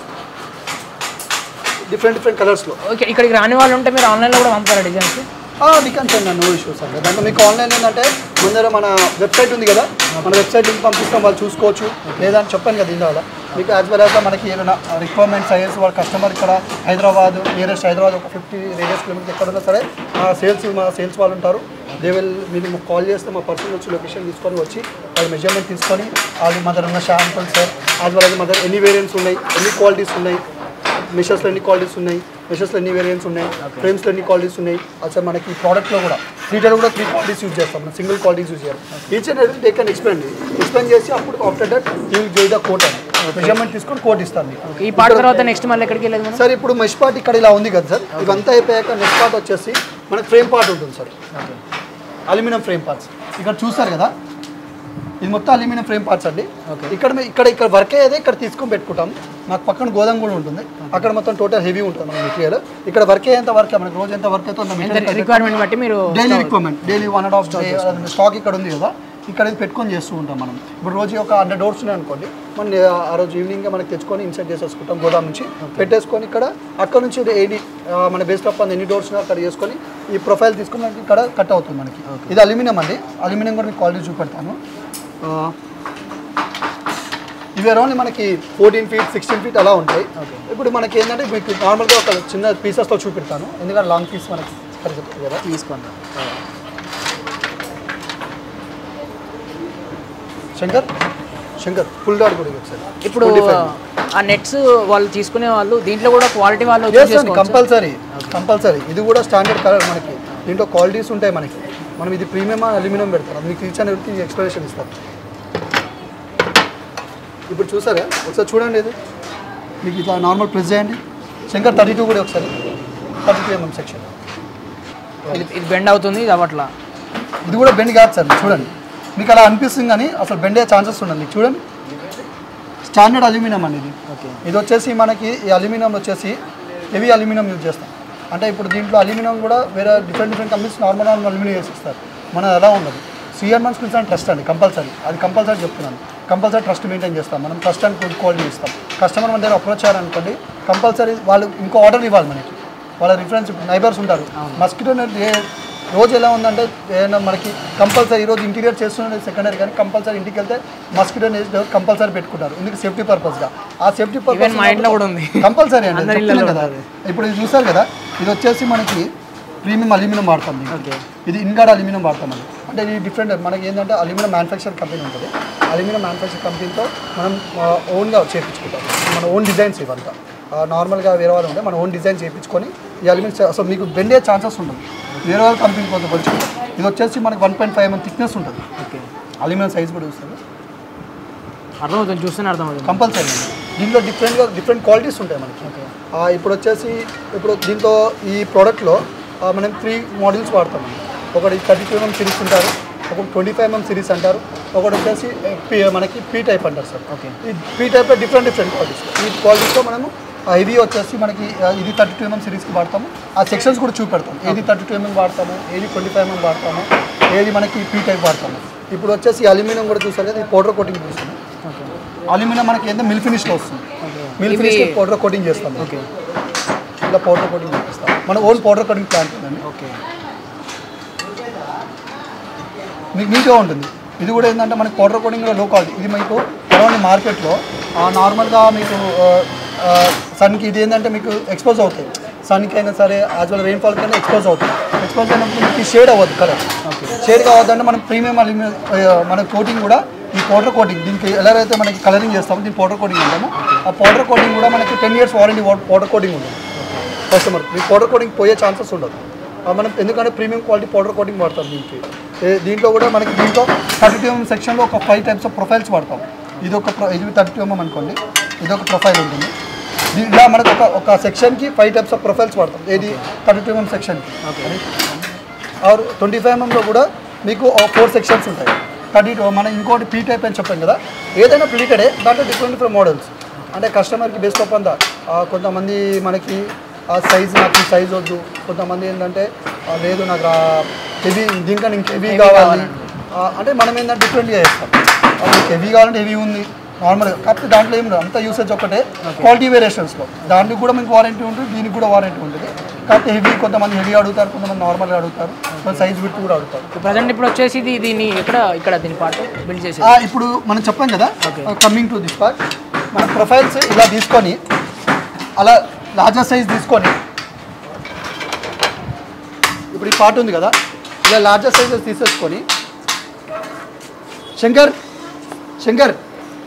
[SPEAKER 3] different different కలర్స్లో
[SPEAKER 2] ఓకే ఇక్కడికి రాని వాళ్ళు ఉంటే మీరు ఆన్లైన్లో కూడా పంపుతారా డిజైన్స్
[SPEAKER 3] మీకు అంతే నో ఇష్యూస్ అండి దాంట్లో మీకు ఆన్లైన్ ఏంటంటే ముందర మన వెబ్సైట్ ఉంది కదా మన వెబ్సైట్ లింక్ పంపిస్తాం వాళ్ళు చూసుకోవచ్చు లేదా అని చెప్పాను కదా ఇందాక మీకు యాజ్ వెల్ యాజ్ మనకి ఏదైనా రిక్వైర్మెంట్స్ అయ్యేసి వాళ్ళ కస్టమర్ ఇక్కడ హైదరాబాద్ నియరెస్ట్ హైదరాబాద్ ఒక ఫిఫ్టీ రేడియస్ కిలోమీటర్స్ ఎక్కడ ఉన్నా సరే మా సేల్స్ మా సేల్స్ వాళ్ళు ఉంటారు దే విల్ మీరు కాల్ చేస్తే మా పర్సన్ వచ్చి లొకేషన్ తీసుకొని వచ్చి వాళ్ళ మెజర్మెంట్ తీసుకొని వాళ్ళు మా దగ్గర ఉన్న షాంపుల్స్ యాజ్ వెల్ యాజ్ మా దగ్గర ఎన్ని వేరియంట్స్ ఉన్నాయి ఎన్ని క్వాలిటీస్ ఉన్నాయి మెషర్స్లో ఎన్ని క్వాలిటీస్ ఉన్నాయి మెషర్స్లో ఎన్ని వేరియంట్స్ ఉన్నాయి ఫ్రేమ్స్లో ఎన్ని క్వాలిటీస్ ఉన్నాయి అసలు మనకి ఈ ప్రోడక్ట్లో కూడా త్రీటర్ కూడా త్రీ క్వాలిటీస్ యూజ్ చేస్తాం మనం సింగిల్ క్వాలిటీస్ యూజ్ చేయాలి each and every they can explain explain చేసి అప్పుడు after that you give the quote అని మెజర్మెంట్ తీసుకొని కోట్ ఇస్తాను మీకు
[SPEAKER 2] ఈ పార్ట్ తర్వాత నెక్స్ట్ మళ్ళీ ఎక్కడికి వెళ్ళేది మనం
[SPEAKER 3] సార్ ఇప్పుడు మెష్ పార్ట్ ఇక్కడ ఇలా ఉంది కదా సార్ ఇవంతా అయిపోయాక నెక్స్ట్ పార్ట్ వచ్చేసి మనకి ఫ్రేమ్ పార్ట్ ఉంటుంది సార్ అల్యూమినియం ఫ్రేమ్ పార్ట్స్ ఇక్కడ చూస్తారు కదా ఇది మొత్తం అల్యూమినియం ఫ్రేమ్ పార్ట్స్ అండి ఇక్కడ మే- ఇక్కడ ఇక్కడ వర్క్ అయ్యేదే ఇక్కడ తీసుకొని పెట్టుకుంటాం మాకు పక్కన గోదాం కూడా ఉంటుంది అక్కడ మొత్తం టోటల్ హెవీ ఉంటుంది మన మెటీరియల్ ఇక్కడ వర్క్ అయ్యేంత వర్క్ మనకి రోజు ఎంత వర్క్ అవుతుందో మెటీరియల్
[SPEAKER 2] రిక్వైర్మెంట్ బట్టి మీరు
[SPEAKER 3] daily requirement daily one and half day stock ఇక్కడ ఉంది కదా ఇక్కడ ఇది పెట్టుకొని చేస్తూ ఉంటాం మనం ఇప్పుడు రోజు ఒక హండ్రెడ్ డోర్స్ ఉన్నాయి అనుకోండి మనం ఆ రోజు ఈవినింగ్ మనకి తెచ్చుకొని ఇన్సెట్ చేసేసుకుంటాం గోదాం నుంచి పెట్టేసుకొని ఇక్కడ అక్కడ నుంచి ఎయిటీ మన బేస్డ్ అప్ ఎన్ని డోర్స్ ఉన్నాయో అక్కడ చేసుకొని ఈ ప్రొఫైల్ తీసుకొని మనకి ఇక్కడ కట్ అవుతుంది మనకి ఇది అల్యూమినియం అండి అల్యూమినియం కూడా మీకు క్వాలిటీ చూపెడతాను ఆ, ఇవి అరౌండ్ మనకి ఫోర్టీన్ ఫీట్ సిక్స్టీన్ ఫీట్ అలా ఉంటాయి ఇప్పుడు మనకి ఏంటంటే మీకు నార్మల్గా ఒక చిన్న పీసెస్తో చూపెడతాను ఎందుకంటే లాంగ్ పీస్ మనకి సరిపోతుంది కదా
[SPEAKER 2] తీసుకోండి
[SPEAKER 3] శంకర్ శంకర్ ఫుల్ డాట్ కూడా ఒకసారి
[SPEAKER 2] ఇప్పుడు ఆ నెట్స్ వాళ్ళు తీసుకునే వాళ్ళు దీంట్లో కూడా క్వాలిటీ వాళ్ళు choose చేసుకోవచ్చా?
[SPEAKER 3] కంపల్సరీ కంపల్సరీ ఇది కూడా స్టాండర్డ్ కలర్ మనకి దీంట్లో క్వాలిటీస్ ఉంటాయి మనకి మనం ఇది ప్రీమియం అల్యూమినియం పెడతాం అది మీకు ఈచ్ అండ్ ఎవ్రీథింగ్ ఎక్స్ప్లెనేషన్ ఇస్తాం ఇప్పుడు చూసారా ఒకసారి చూడండి ఇది మీకు ఇట్లా నార్మల్ ప్రెస్ చేయండి శంకర్ థర్టీ టూ కూడా ఒకసారి థర్టీ టూ ఎంఎం సెక్షన్
[SPEAKER 2] ఇది ఇది బెండ్ అవుతుంది ఇది అవ్వట్లా
[SPEAKER 3] ఇది కూడా బెండ్ కాదు సార్ చూడండి మీకు అలా అనిపిస్తుంది కానీ అసలు బెండ్ అయ్యే ఛాన్సెస్ ఉండదు మీకు చూడండి స్టాండర్డ్ అల్యూమినియం అండి ఇది
[SPEAKER 2] ఓకే
[SPEAKER 3] ఇది వచ్చేసి మనకి ఈ అల్యూమినియం వచ్చేసి హెవీ అల్యూమినియం యూజ్ చేస్తాం అంటే ఇప్పుడు దీంట్లో అల్యూమినియం కూడా వేరే different different companies normal normal aluminium వేసి ఇస్తారు మన అలా ఉండదు సిఆర్ మన్స్ గురించి ట్రస్ట్ అండి కంపల్సరీ అది కంపల్సరీ చెప్తున్నాను కంపల్సరీ ట్రస్ట్ మెయింటైన్ చేస్తాం మనం ట్రస్ట్ అండ్ గుడ్ క్వాలిటీ ఇస్తాం కస్టమర్ మన దగ్గర అప్రోచ్ అయ్యారనుకోండి కంపల్సరీ వాళ్ళు ఇంకో ఆర్డర్ ఇవ్వాలి మనకి వాళ్ళ రిఫరెన్స్ నైబర్స్ ఉంటారు మస్కిటో నెట్ ఏ రోజు ఎలా ఉందంటే ఏదైనా మనకి కంపల్సరీ ఈరోజు ఇంటీరియర్ చేస్తున్నది సెకండరీ కానీ కంపల్సరీ ఇంటికి వెళ్తే మస్కిటో నెట్ కంపల్సరీ పెట్టుకుంటారు ఎందుకు సేఫ్టీ పర్పస్గా ఆ సేఫ్టీ
[SPEAKER 2] Even
[SPEAKER 3] పర్పస్
[SPEAKER 2] మా ఇంట్లో కూడా ఉంది.
[SPEAKER 3] కంపల్సరీ అండి
[SPEAKER 2] అందరి
[SPEAKER 3] చెప్తున్నాను
[SPEAKER 2] ఇళ్ళలో
[SPEAKER 3] కదా
[SPEAKER 2] ఉంటుంది.
[SPEAKER 3] ఇప్పుడు ఇది చూసారు కదా ఇది వచ్చేసి మనకి ప్రీమియం అల్యూమినియం వాడతాం దీనికి.
[SPEAKER 2] ఓకే
[SPEAKER 3] ఇది ఇన్గాడ్ అల్యూమినియం వాడతామండి అంటే ఇది డిఫరెంట్ మనకి ఏంటంటే అల్యూమినియం మ్యానుఫ్యాక్చర్ కంపెనీ ఉంటుంది అల్యూమినియం మ్యానుఫ్యాక్చర్ కంపెనీతో మనం ఓన్గా చేయించుకుంటాం మన ఓన్ డిజైన్స్ ఇవంతా నార్మల్గా వేరే వాళ్ళు ఉంటే మన ఓన్ డిజైన్ చేయించుకొని ఈ అల్యూమినియం అసలు మీకు బెండే ఛాన్సెస్ ఉంటుంది వేరే వాళ్ళ కంపెనీ కొంత పోల్చుకుంటే ఇది వచ్చేసి మనకి one point five mm thickness ఉంటుంది
[SPEAKER 2] ఓకే
[SPEAKER 3] అల్యూమినియం సైజ్ కూడా చూస్తుంది
[SPEAKER 2] అర్థమవుతుంది చూస్తేనే అర్థమవుతుంది
[SPEAKER 3] కంపల్సరీ దీంట్లో డిఫరెంట్గా డిఫరెంట్ క్వాలిటీస్ ఉంటాయి మనకి ఆ, ఇప్పుడు వచ్చేసి ఇప్పుడు దీంట్లో ఈ ప్రోడక్ట్లో ఆ, మనం త్రీ మోడల్స్ వాడతాం ఒకటి థర్టీ టూ ఎంఎం సిరీస్ ఉంటారు ఒకటి ట్వంటీ ఫైవ్ ఎంఎం సిరీస్ అంటారు ఒకటి వచ్చేసి పి మనకి పీ టైప్ అంటారు సార్
[SPEAKER 2] ఓకే
[SPEAKER 3] ఈ పీ టైప్లో డిఫరెంట్ డిఫరెంట్ క్వాలిటీస్ ఈ క్వాలిటీస్లో మనము ఇవి వచ్చేసి మనకి ఆ, ఇది థర్టీ టూ ఎంఎం సిరీస్కి వాడతాము ఆ సెక్షన్స్ కూడా చూపెడతాం ఏది థర్టీ టూ ఎంఎం వాడతాము ఏది ట్వంటీ ఫైవ్ ఎంఎం వాడతాము ఏది మనకి పీ టైప్ వాడతాము ఇప్పుడు వచ్చేసి అల్యూమినియం కూడా చూసారు కదా ఇది పౌడర్ కోటింగ్ చూస్తుంది
[SPEAKER 2] ఓకే
[SPEAKER 3] అల్యూమినియం మనకి ఏంటంటే మిల్ ఫినిష్లో వస్తుంది మిల్
[SPEAKER 2] ఇవి-
[SPEAKER 3] ఫినిష్ పౌడర్ కోటింగ్ చేస్తాం
[SPEAKER 2] ఓకే
[SPEAKER 3] ఇలా పౌడర్ కోటింగ్ చేస్తాం మన ఓన్ పౌడర్ కోటింగ్ ప్లాంట్ ఉందండి
[SPEAKER 2] ఓకే
[SPEAKER 3] మీకు నీట్గా ఉంటుంది ఇది కూడా ఏంటంటే మనకి పౌడర్ కోటింగ్ లో క్వాలిటీ ఇది మీకు అరౌండ్ మార్కెట్లో నార్మల్గా మీకు సన్కి ఇది ఏంటంటే మీకు ఎక్స్పోజ్ అవుతాయి సన్కి అయినా సరే యాజ్ వెల్ రెయిన్ఫాల్ కైనా ఎక్స్పోజ్ అవుతుంది ఎక్స్పోజ్ అయినప్పుడు మీకు షేడ్ అవ్వదు కలర్ షేడ్ కావద్దంటే మనం ప్రీమియం అల్యూమినియం మన కోటింగ్ కూడా ఈ పౌడర్ కోటింగ్ దీనికి ఎలా అయితే మనకి కలరింగ్ చేస్తామో దీని పౌడర్ కోటింగ్ అంటాము ఆ పౌడర్ కోటింగ్ కూడా మనకి ten years warranty powder coating ఉంటుంది కస్టమర్ మీ పౌడర్ కోటింగ్ పోయే ఛాన్సెస్ ఉండదు ఆ మనం ఎందుకంటే ప్రీమియం క్వాలిటీ పౌడర్ కోటింగ్ వాడతాం దీనికి ఏ- దీంట్లో కూడా మనకి దీంట్లో థర్టీ టూ ఎంఎం సెక్షన్లో ఒక ఫైవ్ టైప్స్ ఆఫ్ ప్రొఫైల్స్ వాడతాం ఇది ఒక ప్రొ- ఇది థర్టీ టూ ఎంఎం అనుకోండి ఇది ఒక ప్రొఫైల్ ఉంటుంది దీ- ఇలా మనకు ఒక ఒక సెక్షన్కి ఫైవ్ టైప్స్ ఆఫ్ ప్రొఫైల్స్ వాడతాం ఏది థర్టీ టూ ఎంఎం సెక్షన్కి ఆర్ ట్వంటీ ఫైవ్ ఎంఎంలో కూడా మీకు ఫోర్ సెక్షన్స్ ఉంటాయి థర్టీ టూ మన ఇంకోటి పీ టైప్ అని చెప్పాను కదా ఏదైనా ప్లీటెడే దాంట్లో డిఫరెంట్ డిఫరెంట్ మోడల్స్ అంటే కస్టమర్కి బేస్ట్ ఆఫ్ అంతా కొంతమంది మనకి ఆ సైజ్ నాకు ఈ సైజ్ వద్దు కొంతమంది ఏంటంటే ఆ, లేదు నాకు హెవీ దీనికన్నా ఇంక హెవీ కావాలి ఆ, అంటే మనం ఏంటంటే డిఫరెంట్గా చేస్తాం ఆ, మీకు హెవీ కావాలంటే హెవీ ఉంది నార్మల్గా కాకపోతే దాంట్లో ఏం లేదు అంత యూసేజ్ ఒకటే క్వాలిటీ వేరియేషన్స్లో దానికి కూడా మీకు వారంటీ ఉంటుంది దీనికి కూడా వారంటీ ఉంటుంది కాకపోతే హెవీ కొంతమంది హెవీ అడుగుతారు కొంతమంది నార్మల్గా అడుగుతారు కొంత సైజ్ విత్ కూడా అడుగుతారు
[SPEAKER 2] ప్రజెంట్ ఇప్పుడు వచ్చేసి ఇది దీన్ని ఎక్కడ ఇక్కడ దీని పార్ట్ బిల్డ్ చేసేది
[SPEAKER 3] ఆ, ఇప్పుడు మనం చెప్పాం కదా కమింగ్ టు దిస్ పార్ట్ మన ప్రొఫైల్స్ ఇలా తీసుకొని అలా లార్జర్ సైజ్ తీసుకొని ఇప్పుడు ఈ పార్ట్ ఉంది కదా ఇలా లార్జర్ సైజెస్ తీసేసుకొని శంకర్ శంకర్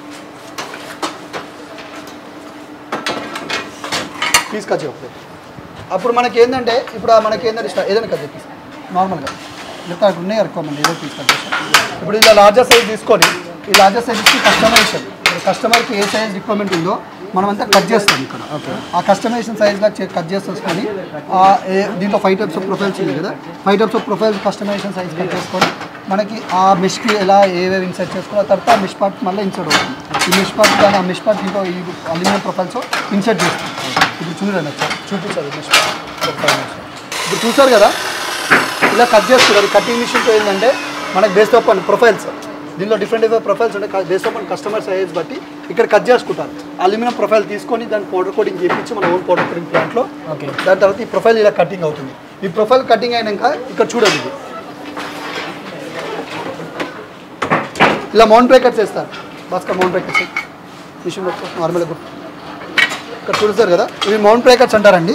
[SPEAKER 3] పీస్ కట్ చెప్పు అప్పుడు మనకి ఏంటంటే ఇప్పుడు ఆ మనకి ఏంటంటే ఇష్టం ఏదైనా కట్ చెప్పి నార్మల్గా లేకపోతే అక్కడ ఉన్నాయి అనుకోమండి ఏదో పీస్ కట్ చేస్తాం ఇప్పుడు ఇలా లార్జర్ సైజ్ తీసుకొని ఈ లార్జర్ సైజ్కి కస్టమైజేషన్ ఇప్పుడు కస్టమర్కి ఏ సైజ్ రిక్వైర్మెంట్ ఉందో మనం అంతా కట్ చేస్తాం ఇక్కడ ఆ కస్టమైజేషన్ సైజ్లా కట్ చేసేసుకొని ఆ ఏ- దీంట్లో ఫైవ్ టైప్స్ ఆఫ్ ప్రొఫైల్స్ ఉంది కదా five types of profiles customisation size cut చేసుకొని మనకి ఆ మెష్కి ఎలా ఏవేవి ఇన్సర్ట్ చేసుకోవాలి ఆ తర్వాత ఆ మెష్ పార్ట్ మళ్ళీ ఇన్సర్ట్ అవుతుంది ఈ మెష్ పార్ట్ కానీ ఆ మెష్ పార్ట్ దీంట్లో ఈ అల్యూమినియం ప్రొఫైల్స్ ఇన్సర్ట్ చేస్తాం ఇప్పుడు చూడండి ఒకసారి చూపించాలి మెష్ పార్ట్ ఒక five minutes. ఇప్పుడు చూసారు కదా ఇలా కట్ చేస్తున్నారు కటింగ్ మిషన్తో ఏంటంటే మనకి బేస్డ్ ఆఫ్ అండ్ ప్రొఫైల్స్ దీనిలో డిఫరెంట్ డిఫరెంట్ ప్రొఫైల్స్ ఉంటాయి బేస్డ్ ఆఫ్ కస్టమర్ సైజ్ బట్టి ఇక్కడ కట్ చేసుకుంటారు అల్యూమినియం ప్రొఫైల్ తీసుకొని దాన్ని పౌడర్ కోటింగ్ చేయించి మన ఓన్ పౌడర్ కోటింగ్ ప్లాంట్లో
[SPEAKER 2] ఓకే
[SPEAKER 3] దాని తర్వాత ఈ ప్రొఫైల్ ఇలా కటింగ్ అవుతుంది ఈ ప్రొఫైల్ కటింగ్ అయినాక ఇక్కడ చూడండి ఇది ఇలా మౌంట్ బ్రేకర్స్ వేస్తారు భాస్కర్ మౌంట్ బ్రేకర్స్ మిషన్ నార్మల్గా ఇక్కడ చూస్తారు కదా ఇవి మౌంట్ బ్రేకర్స్ అంటారండి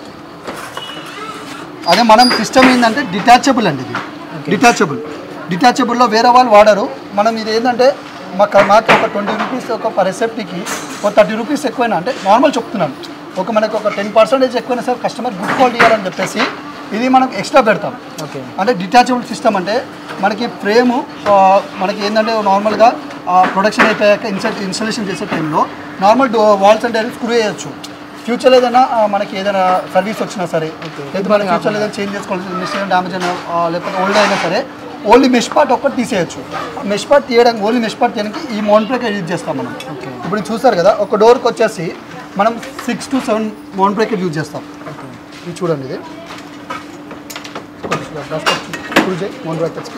[SPEAKER 3] అదే మనం సిస్టమ్ ఏంటంటే డిటాచబుల్ అండి ఇది డిటాచబుల్ డిటాచబుల్లో వేరే వాళ్ళు వాడరు మనం ఇది ఏంటంటే మాకు మాకు ఒక ట్వంటీ రూపీస్ ఒక పర్ రెసెప్ట్కి ఒక థర్టీ రూపీస్ ఎక్కువైనా అంటే నార్మల్ చెప్తున్నాను ఒక మనకు ఒక టెన్ పర్సెంటేజ్ ఎక్కువైనా సార్ కస్టమర్ గుడ్ క్వాలిటీ ఇవ్వాలని చెప్పేసి ఇది మనం ఎక్స్ట్రా పెడతాం
[SPEAKER 2] ఓకే
[SPEAKER 3] అంటే డిటాచబుల్ సిస్టమ్ అంటే మనకి ఫ్రేము మనకి ఏంటంటే నార్మల్గా ప్రొడక్షన్ అయిపోయాక ఇన్సెట్ ఇన్స్టాలేషన్ చేసే టైంలో నార్మల్ వాల్స్ అంటే స్క్రూ చేయొచ్చు ఫ్యూచర్లో ఏదైనా ఆ, మనకి ఏదైనా సర్వీస్ వచ్చినా సరే లేదా మన ఫ్యూచర్లో ఏదైనా చేంజ్ చేసుకోవాలి మిషన్ డ్యామేజ్ అయినా ఆ, లేకపోతే ఓల్డ్ అయినా సరే ఓన్లీ మెష్ పార్ట్ ఒక్కటి తీసేయచ్చు మెష్ పార్ట్ తీయడానికి ఓన్లీ మెష్ పార్ట్ తీయడానికి ఈ మౌంట్ బ్రేకర్ యూజ్ చేస్తాం మనం ఇప్పుడు చూస్తారు కదా ఒక డోర్కి వచ్చేసి మనం six to seven mount breaker use చేస్తాం ఇది చూడండి ఇది ఫుల్ చేయి మౌంట్ బ్రాకెట్స్కి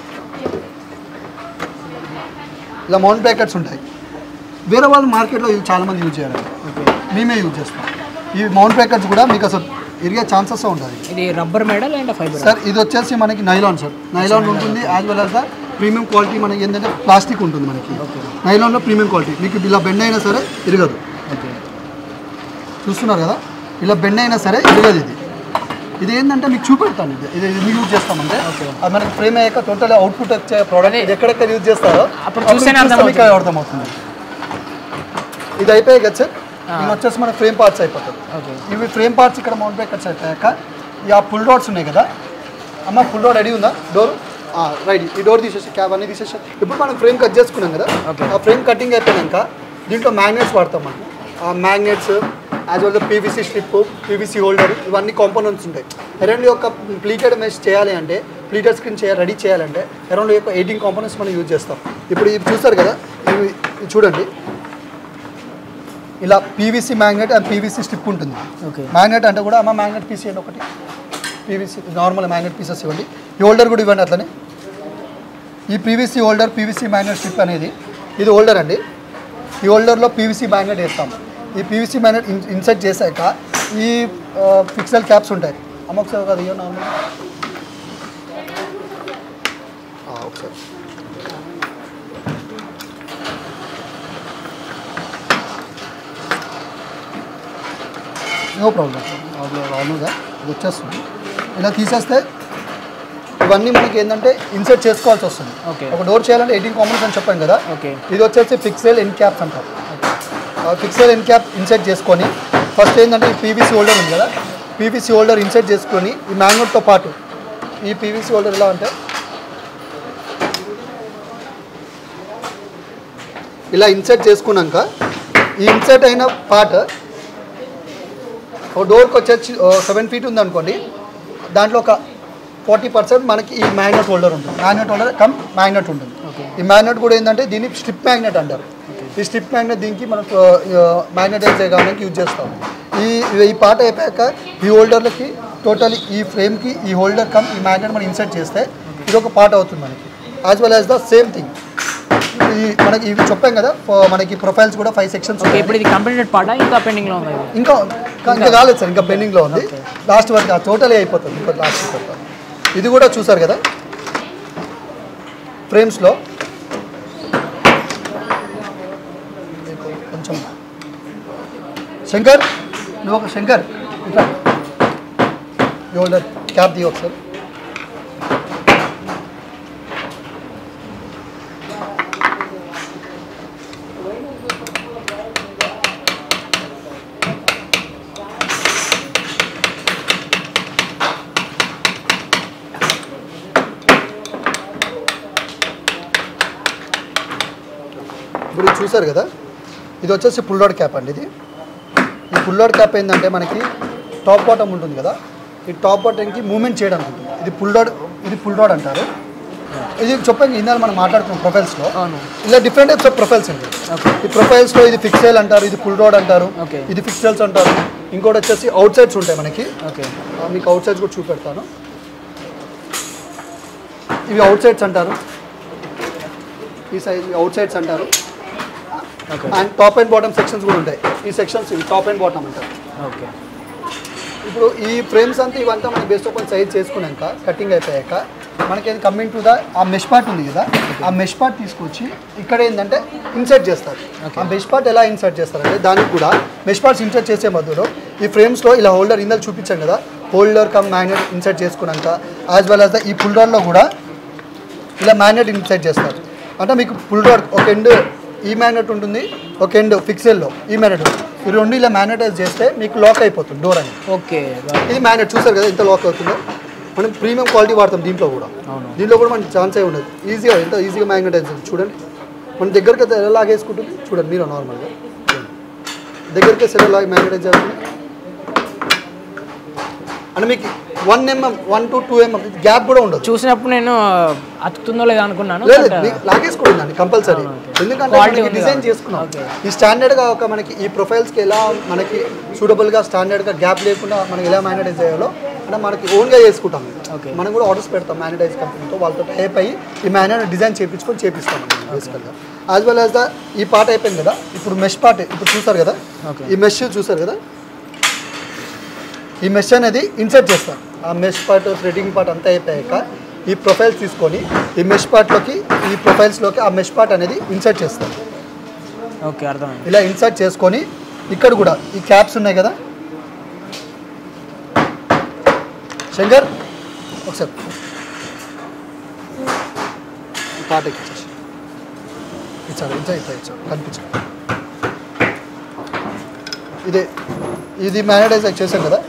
[SPEAKER 3] ఇలా మౌంట్ బ్రాకెట్స్ ఉంటాయి వేరే వాళ్ళు మార్కెట్లో ఇది చాలా మంది యూజ్ చేయాలి మేమే యూజ్ చేస్తాం ఈ మౌంట్ బ్రాకెట్స్ కూడా మీకు అసలు ఇరిగే ఛాన్సెస్ ఉంటుంది
[SPEAKER 2] ఇది rubber metal and fibre
[SPEAKER 3] sir ఇది వచ్చేసి మనకి నైలాన్ సార్ నైలాన్ ఉంటుంది as well as the premium quality మనకి ఏంటంటే ప్లాస్టిక్ ఉంటుంది మనకి నైలాన్లో ప్రీమియం క్వాలిటీ మీకు ఇలా బెండ్ అయినా సరే ఇరగదు
[SPEAKER 2] ఓకే
[SPEAKER 3] చూస్తున్నారు కదా ఇలా బెండ్ అయినా సరే ఇరగదు ఇది ఇది ఏంటంటే మీకు చూపెడతాను ఇది ఇది ఎందుకు యూజ్ చేస్తామంటే అది మనకి ఫ్రేమ్ అయ్యాక టోటల్ అవుట్పుట్ వచ్చే ప్రోడక్ట్ ఇది ఎక్కడెక్కడ యూజ్ చేస్తారో
[SPEAKER 2] అప్పుడు చూస్తేనే
[SPEAKER 3] చూస్తే మీకు అర్థమవుతుంది ఇది అయిపోయాయి కదా సార్ ఇది వచ్చేసి మన ఫ్రేమ్ పార్ట్స్ అయిపోతుంది
[SPEAKER 2] ఓకే
[SPEAKER 3] ఇవి ఫ్రేమ్ పార్ట్స్ ఇక్కడ మౌంట్ బ్రేకర్స్ అయిపోయాక ఈ ఆ పుల్ డాట్స్ ఉన్నాయి కదా అమ్మ పుల్ డాట్ రెడీ ఉందా డోర్ రైట్ ఈ డోర్ తీసేసి క్యాబ్ అన్ని తీసేసి ఇప్పుడు మనం ఫ్రేమ్ కట్ చేసుకున్నాం కదా ఆ ఫ్రేమ్ కటింగ్ అయిపోయాక దీంట్లో మ్యాగ్నెట్స్ వాడతాం మనం ఆ magnets as well PVC strip PVC holder ఇవన్నీ కాంపోనెంట్స్ ఉంటాయి అరౌండ్ యొక్క ప్లీటెడ్ మెష్ చేయాలి అంటే ప్లీటెడ్ స్క్రీన్ చేయాలి రెడీ చేయాలంటే అరౌండ్ యొక్క ఎయిటీన్ కాంపోనెంట్స్ మనం యూజ్ చేస్తాం ఇప్పుడు ఇవి చూస్తారు కదా ఇవి ఇవి చూడండి ఇలా PVC magnet and PVC strip ఉంటుంది
[SPEAKER 2] ఓకే
[SPEAKER 3] మ్యాగ్నెట్ అంటే కూడా అమ్మ మ్యాగ్నెట్ పీస్ ఇవ్వండి ఒకటి పీవీసీ నార్మల్ మ్యాగ్నెట్ పీసెస్ ఇవ్వండి ఈ హోల్డర్ కూడా ఇవ్వండి అట్లనే ఈ PVC holder PVC magnet strip అనేది ఇది హోల్డర్ అండి ఈ హోల్డర్లో పీవీసీ మ్యాగ్నెట్ వేస్తాం ఈ పీవీసీ మ్యాగ్నెట్ ఇన్సర్ట్ చేశాక ఈ ఫిక్సల్ క్యాప్స్ ఉంటాయి అమ్మ ఒకసారి కదా ఇవ్వ నార్మల్ ఒకసారి నో ప్రాబ్లం నార్మల్గా ఇది వచ్చేస్తుంది ఇలా తీసేస్తే ఇవన్నీ మనకి ఏంటంటే ఇన్సర్ట్ చేసుకోవాల్సి వస్తుంది
[SPEAKER 2] ఓకే
[SPEAKER 3] ఒక డోర్ చేయాలంటే ఎయిటీన్ కాంపోనెంట్స్ అని చెప్పాను కదా
[SPEAKER 2] ఓకే
[SPEAKER 3] ఇది వచ్చేసి ఫిక్సెల్ ఎన్ క్యాప్స్ అంటారు ఫిక్సెల్ ఎన్ క్యాప్ ఇన్సర్ట్ చేసుకొని ఫస్ట్ ఏంటంటే ఈ పీవీసీ హోల్డర్ ఉంది కదా పీవీసీ హోల్డర్ ఇన్సర్ట్ చేసుకొని ఈ మ్యాగ్నెట్తో పాటు ఈ పీవీసీ హోల్డర్ ఎలా అంటే ఇలా ఇన్సర్ట్ చేసుకున్నాక ఈ ఇన్సర్ట్ అయిన పార్ట్ ఒక డోర్కి వచ్చేసి సెవెన్ ఫీట్ ఉంది అనుకోండి దాంట్లో ఒక ఫార్టీ పర్సెంట్ మనకి ఈ మ్యాగ్నెట్ హోల్డర్ ఉంటుంది మ్యాగ్నెట్ హోల్డర్ కమ్ మ్యాగ్నెట్ ఉంటుంది ఈ మ్యాగ్నెట్ కూడా ఏంటంటే దీన్ని స్ట్రిప్ మ్యాగ్నెట్ అంటారు ఈ స్ట్రిప్ మ్యాగ్నెట్ దీనికి మనం మ్యాగ్నెటైజ్ కావడానికి యూజ్ చేస్తాం ఈ ఈ పార్ట్ అయిపోయాక ఈ హోల్డర్లకి టోటల్ ఈ ఫ్రేమ్కి ఈ హోల్డర్ కమ్ ఈ మ్యాగ్నెట్ మనం ఇన్సర్ట్ చేస్తే ఇది ఒక పార్ట్ అవుతుంది మనకి as well as the same thing ఈ మనకి ఇవి చెప్పాం కదా ఫ- మనకి ప్రొఫైల్స్ కూడా ఫైవ్ సెక్షన్స్
[SPEAKER 2] ఓకే ఇప్పుడు ఇది కంప్లీటెడ్ పార్టా ఇంకా పెండింగ్ లో ఉంది ఇది
[SPEAKER 3] ఇంకా ఇంకా ఇంకా కాలేదు సార్ ఇంకా పెండింగ్లో ఉంది లాస్ట్ వరకు టోటలీ అయిపోతుంది ఇంకా లాస్ట్ వరకు ఇది కూడా చూసారు కదా ఫ్రేమ్స్లో కొంచెం శంకర్ నువ్వు ఒక శంకర్ ఇట్లా ఈ హోల్డర్ క్యాప్ దిగి ఒకసారి ఇప్పుడు ఇది చూసారు కదా ఇది వచ్చేసి పుల్లాడ్ క్యాప్ అండి ఇది ఈ పుల్లాడ్ క్యాప్ ఏంటంటే మనకి టాప్ బాటమ్ ఉంటుంది కదా ఈ టాప్ బాటమ్కి మూమెంట్ చేయడానికి ఉంటుంది ఇది పుల్డాడ్ ఇది పుల్డాడ్ అంటారు ఇది చెప్పండి ఇందాక మనం మాట్లాడుకున్నాం ప్రొఫైల్స్లో
[SPEAKER 2] అవును
[SPEAKER 3] ఇలా డిఫరెంట్ టైప్స్ ఆఫ్ ప్రొఫైల్స్ ఉంటాయి
[SPEAKER 2] ఓకే
[SPEAKER 3] ఈ ప్రొఫైల్స్లో ఇది ఫిక్సెల్ అంటారు ఇది పుల్ రోడ్ అంటారు
[SPEAKER 2] Okay.
[SPEAKER 3] ఇది ఫిక్సెల్స్ అంటారు ఇంకోటి వచ్చేసి అవుట్ సైడ్స్ ఉంటాయి మనకి
[SPEAKER 2] ఓకే
[SPEAKER 3] ఆ, మీకు అవుట్ సైడ్స్ కూడా చూపెడతాను ఇవి అవుట్ సైడ్స్ అంటారు ఈ సైజ్ అవుట్ సైడ్స్ అంటారు
[SPEAKER 2] okay
[SPEAKER 3] and top and bottom sections కూడా ఉంటాయి ఈ సెక్షన్స్ ఇవి టాప్ అండ్ బాటమ్ అంటారు
[SPEAKER 2] ఓకే
[SPEAKER 3] ఇప్పుడు ఈ ఫ్రేమ్స్ అంతా ఇవంతా మనం బేస్డ్ ఆఫ్ సైజ్ చేసుకున్నాక కటింగ్ అయిపోయాక మనకి కమింగ్ టు ద ఆ మెష్ పార్ట్ ఉంది కదా ఆ మెష్ పార్ట్ తీసుకొచ్చి ఇక్కడ ఏంటంటే ఇన్సర్ట్ చేస్తారు ఆ మెష్ పార్ట్ ఎలా ఇన్సర్ట్ చేస్తారంటే దానికి కూడా మెష్ పార్ట్స్ ఇన్సర్ట్ చేసే మధ్యలో ఈ ఫ్రేమ్స్లో ఇలా హోల్డర్ ఇందాక చూపించాం కదా హోల్డర్ కమ్ మ్యాగ్నెట్ ఇన్సర్ట్ చేసుకున్నాక యాజ్ వెల్ యాజ్ ద ఈ పుల్డర్లో కూడా ఇలా మ్యాగ్నెట్ ఇన్సర్ట్ చేస్తారు అంటే మీకు పుల్డర్ ఒక ఎండ్ ఈ మ్యాగ్నెట్ ఉంటుంది ఒక ఎండ్ ఫిక్సెల్లో ఈ మ్యాగ్నెట్ ఈ రెండు ఇలా మ్యాగ్నటైజ్ చేస్తే మీకు లాక్ అయిపోతుంది డోర్ అని
[SPEAKER 2] ఓకే
[SPEAKER 3] ఇది మ్యాగ్నెట్ చూసారు కదా ఎంత లాక్ అవుతుందో మనం ప్రీమియం క్వాలిటీ వాడతాం దీంట్లో కూడా
[SPEAKER 2] అవును.
[SPEAKER 3] దీంట్లో కూడా మనకి ఛాన్స్ అయి ఉండదు ఈజీగా ఎంత ఈజీగా మ్యాగ్నటైజ్ అవుతుంది చూడండి మన దగ్గరికి అయితే ఎలా లాగేసుకుంటుంది చూడండి మీరు నార్మల్గా దగ్గరికి ఎలా లాగి మ్యాగ్నటైజ్ అవుతుంది అంటే మీకు one mm one to two mm gap కూడా ఉండదు
[SPEAKER 2] చూసినప్పుడు నేను అతుకుతుందో లేదో అనుకున్నాను
[SPEAKER 3] లేదు
[SPEAKER 2] but,
[SPEAKER 3] మీకు లాగేసుకోండి కంపల్సరీ ఎందుకంటే
[SPEAKER 2] Quality
[SPEAKER 3] మనకి
[SPEAKER 2] ఉంది
[SPEAKER 3] డిజైన్
[SPEAKER 2] కాబట్టి.
[SPEAKER 3] చేసుకున్నాం
[SPEAKER 2] Okay.
[SPEAKER 3] ఈ స్టాండర్డ్గా ఒక మనకి ఈ ప్రొఫైల్స్కి ఎలా మనకి సూటబుల్గా స్టాండర్డ్గా గ్యాప్ లేకుండా మనకి ఎలా మ్యానేటైజ్ చేయాలో అంటే మనకి ఓన్గా చేసుకుంటాం
[SPEAKER 2] Okay.
[SPEAKER 3] మనం కూడా ఆర్డర్స్ పెడతాం మ్యానేటైజ్ కంపెనీతో వాళ్ళతో హేప్ అయ్యి ఈ మ్యానేజ్ డిజైన్ చేయించుకొని చేపిస్తాం బేసికల్గా యాజ్ వెల్ యాజ్ ద ఈ పార్ట్ అయిపోయింది కదా ఇప్పుడు మెష్ పార్ట్ ఇప్పుడు చూసారు కదా
[SPEAKER 2] Okay.
[SPEAKER 3] ఈ మెష్ చూసారు కదా ఈ మెష్ అనేది ఇన్సర్ట్ చేస్తాం ఆ మెష్ పార్ట్ థ్రెడింగ్ పార్ట్ అంతా అయిపోయాక ఈ ప్రొఫైల్స్ తీసుకొని ఈ మెష్ పార్ట్లోకి ఈ ప్రొఫైల్స్లోకి ఆ మెష్ పార్ట్ అనేది ఇన్సర్ట్ చేస్తాం
[SPEAKER 2] ఓకే అర్థమైంది
[SPEAKER 3] ఇలా ఇన్సర్ట్ చేసుకొని ఇక్కడ కూడా ఈ క్యాప్స్ ఉన్నాయి కదా శంకర్ ఒకసారి ఈ పాట ఇచ్చేసి ఇచ్చాడు ఇచ్చా ఇచ్చా ఇచ్చాడు కనిపించాడు ఇదే ఇది మ్యానడైజ్ చేసాం కదా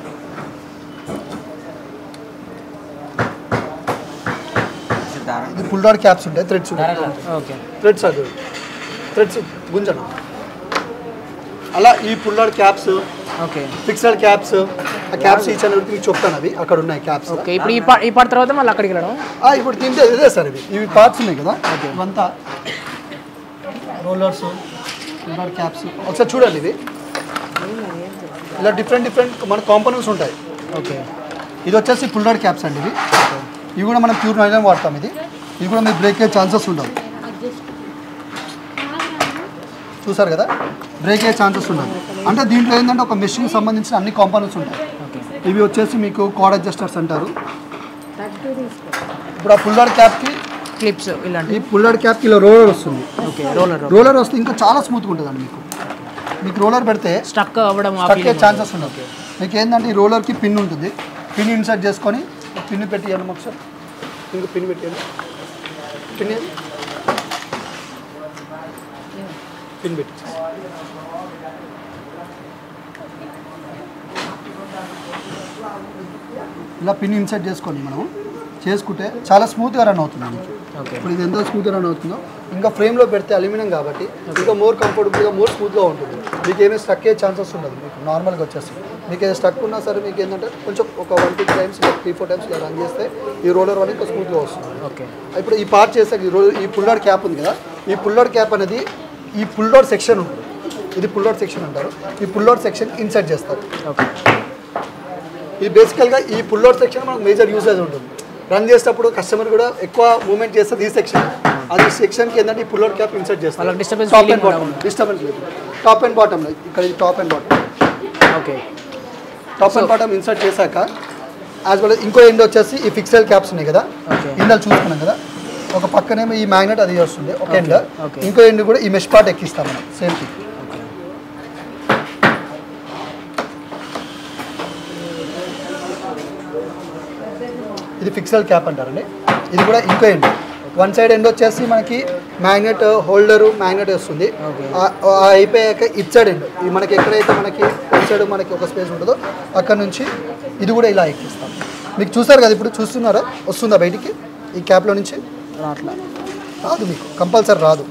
[SPEAKER 3] ఇది ఫుల్ డాట్ క్యాప్స్ ఉంటాయి థ్రెడ్స్ ఉంటాయి
[SPEAKER 2] ఓకే
[SPEAKER 3] థ్రెడ్స్ అది థ్రెడ్స్ గుంజను అలా ఈ pull rod caps
[SPEAKER 2] okay
[SPEAKER 3] fixed caps ఆ క్యాప్స్ ఈచ్ అనేది మీకు చెప్తాను అవి అక్కడ ఉన్నాయి క్యాప్స్
[SPEAKER 2] ఓకే ఇప్పుడు ఈ పార్ట్ ఈ పార్ట్ తర్వాత మళ్ళీ అక్కడికి వెళ్ళడం
[SPEAKER 3] ఇప్పుడు తింటే ఇదే సార్ ఇవి ఇవి పార్ట్స్ ఉన్నాయి కదా ఇవంతా రోలర్స్ పుల్లాడ్ క్యాప్స్ ఒకసారి చూడండి ఇవి ఇలా డిఫరెంట్ డిఫరెంట్ మన కాంపోనెంట్స్ ఉంటాయి
[SPEAKER 2] ఓకే
[SPEAKER 3] ఇది వచ్చేసి పుల్లాడ్ క్యాప్స్ అండి ఇవి ఇవి కూడా మనం ప్యూర్ నైలాన్ వాడతాం ఇది ఇవి కూడా మీరు బ్రేక్ అయ్యే ఛాన్సెస్ ఉండవు చూసారు కదా బ్రేక్ అయ్యే ఛాన్సెస్ ఉండవు అంటే దీంట్లో ఏంటంటే ఒక మెషిన్కి సంబంధించిన అన్ని కాంపోనెంట్స్ ఉంటాయి
[SPEAKER 2] ఓకే
[SPEAKER 3] ఇవి వచ్చేసి మీకు కోడ్ అడ్జస్టర్స్ అంటారు ఇప్పుడు ఆ పుల్లాడ్ క్యాప్కి
[SPEAKER 2] క్లిప్స్ ఇలాంటి
[SPEAKER 3] ఈ పుల్లాడ్ క్యాప్కి ఇలా రోలర్ వస్తుంది
[SPEAKER 2] ఓకే రోలర్
[SPEAKER 3] రోలర్ వస్తే ఇంకా చాలా స్మూత్గా ఉంటుందండి మీకు మీకు రోలర్ పెడితే
[SPEAKER 2] స్టక్ అవ్వడం ఆ
[SPEAKER 3] స్టక్ అయ్యే
[SPEAKER 2] feeling
[SPEAKER 3] ఛాన్సెస్ ఉండవు మీకు ఏంటంటే ఈ రోలర్కి పిన్ ఉంటుంది పిన్ ఇన్సర్ట్ చేసుకొని పిన్ పెట్టియండి ఒకసారి ఇంకో పిన్ పెట్టియండి పిన్ ఏది? పిన్ పెట్టి ఇలా పిన్ ఇన్సర్ట్ చేసుకోండి మనం చేసుకుంటే చాలా స్మూత్గా రన్ అవుతుంది మనకి
[SPEAKER 2] ఓకే
[SPEAKER 3] ఇప్పుడు ఇది ఎంత స్మూత్గా రన్ అవుతుందో ఇంకా ఫ్రేమ్లో పెడితే అల్యూమినియం కాబట్టి ఇంకా మోర్ కంఫర్టబుల్గా మోర్ స్మూత్గా ఉంటుంది మీకు ఏమీ స్టక్ అయ్యే ఛాన్సెస్ ఉండదు మీకు నార్మల్గా వచ్చేస్తుంది మీకు ఏదో స్టక్ ఉన్నా సరే మీకు ఏంటంటే కొంచెం ఒక one two times three four times ఇలా రన్ చేస్తే ఈ రోలర్ వల్ల ఇంకా స్మూత్గా వస్తుంది
[SPEAKER 2] ఓకే
[SPEAKER 3] ఇప్పుడు ఈ పార్ట్ చేసాక ఈ రోల్ ఈ పుల్లాడ్ క్యాప్ ఉంది కదా ఈ పుల్లాడ్ క్యాప్ అనేది ఈ పుల్లాడ్ సెక్షన్ ఉంటుంది ఇది పుల్లాడ్ సెక్షన్ అంటారు ఈ పుల్లాడ్ సెక్షన్ ఇన్సర్ట్ చేస్తారు
[SPEAKER 2] ఓకే
[SPEAKER 3] ఇది బేసికల్గా ఈ పుల్లోడ్ సెక్షన్ మనకు మేజర్ యూసేజ్ ఉంటుంది రన్ చేసేటప్పుడు కస్టమర్ కూడా ఎక్కువ మూవ్మెంట్ చేస్తుంది ఈ సెక్షన్ అది సెక్షన్కి ఏంటంటే ఈ పుల్లోడ్ క్యాప్ ఇన్సర్ట్ చేస్తారు
[SPEAKER 2] వాళ్ళకి disturbance
[SPEAKER 3] top
[SPEAKER 2] feeling
[SPEAKER 3] and bottom disturbance లేదు టాప్ అండ్ బాటమ్ ఇక్కడ ఇది top and bottom
[SPEAKER 2] okay
[SPEAKER 3] top and bottom insert చేశాక యాజ్ వెల్ ఇంకో ఎండ్ వచ్చేసి ఈ ఫిక్సెల్ క్యాప్స్ ఉన్నాయి కదా
[SPEAKER 2] Okay.
[SPEAKER 3] ఇందాలు చూసుకున్నాం కదా ఒక పక్కనేమో ఈ మ్యాగ్నెట్ అది వస్తుంది ఒక ఎండ్
[SPEAKER 2] okay.
[SPEAKER 3] ఇంకో ఎండ్ కూడా ఈ మెష్ పార్ట్ ఎక్కిస్తాం మనం సేమ్ థింగ్ ఇది ఫిక్సెల్ క్యాప్ అంటారండి ఇది కూడా ఇంకో ఎండ్ వన్ సైడ్ ఎండ్ వచ్చేసి మనకి మ్యాగ్నెట్ హోల్డరు మ్యాగ్నెట్ వస్తుంది
[SPEAKER 2] Okay.
[SPEAKER 3] ఆ- ఆ అయిపోయాక ఇట్ సైడ్ ఎండ్ ఈ మనకి ఎక్కడైతే మనకి ఇట్ సైడ్ మనకి ఒక స్పేస్ ఉంటుందో అక్కడ నుంచి ఇది కూడా ఇలా ఎక్కిస్తాం మీకు చూసారు కదా ఇప్పుడు చూస్తున్నారా వస్తుందా బయటికి ఈ క్యాప్లో నుంచి
[SPEAKER 2] అట్లా
[SPEAKER 3] రాదు మీకు కంపల్సరీ రాదు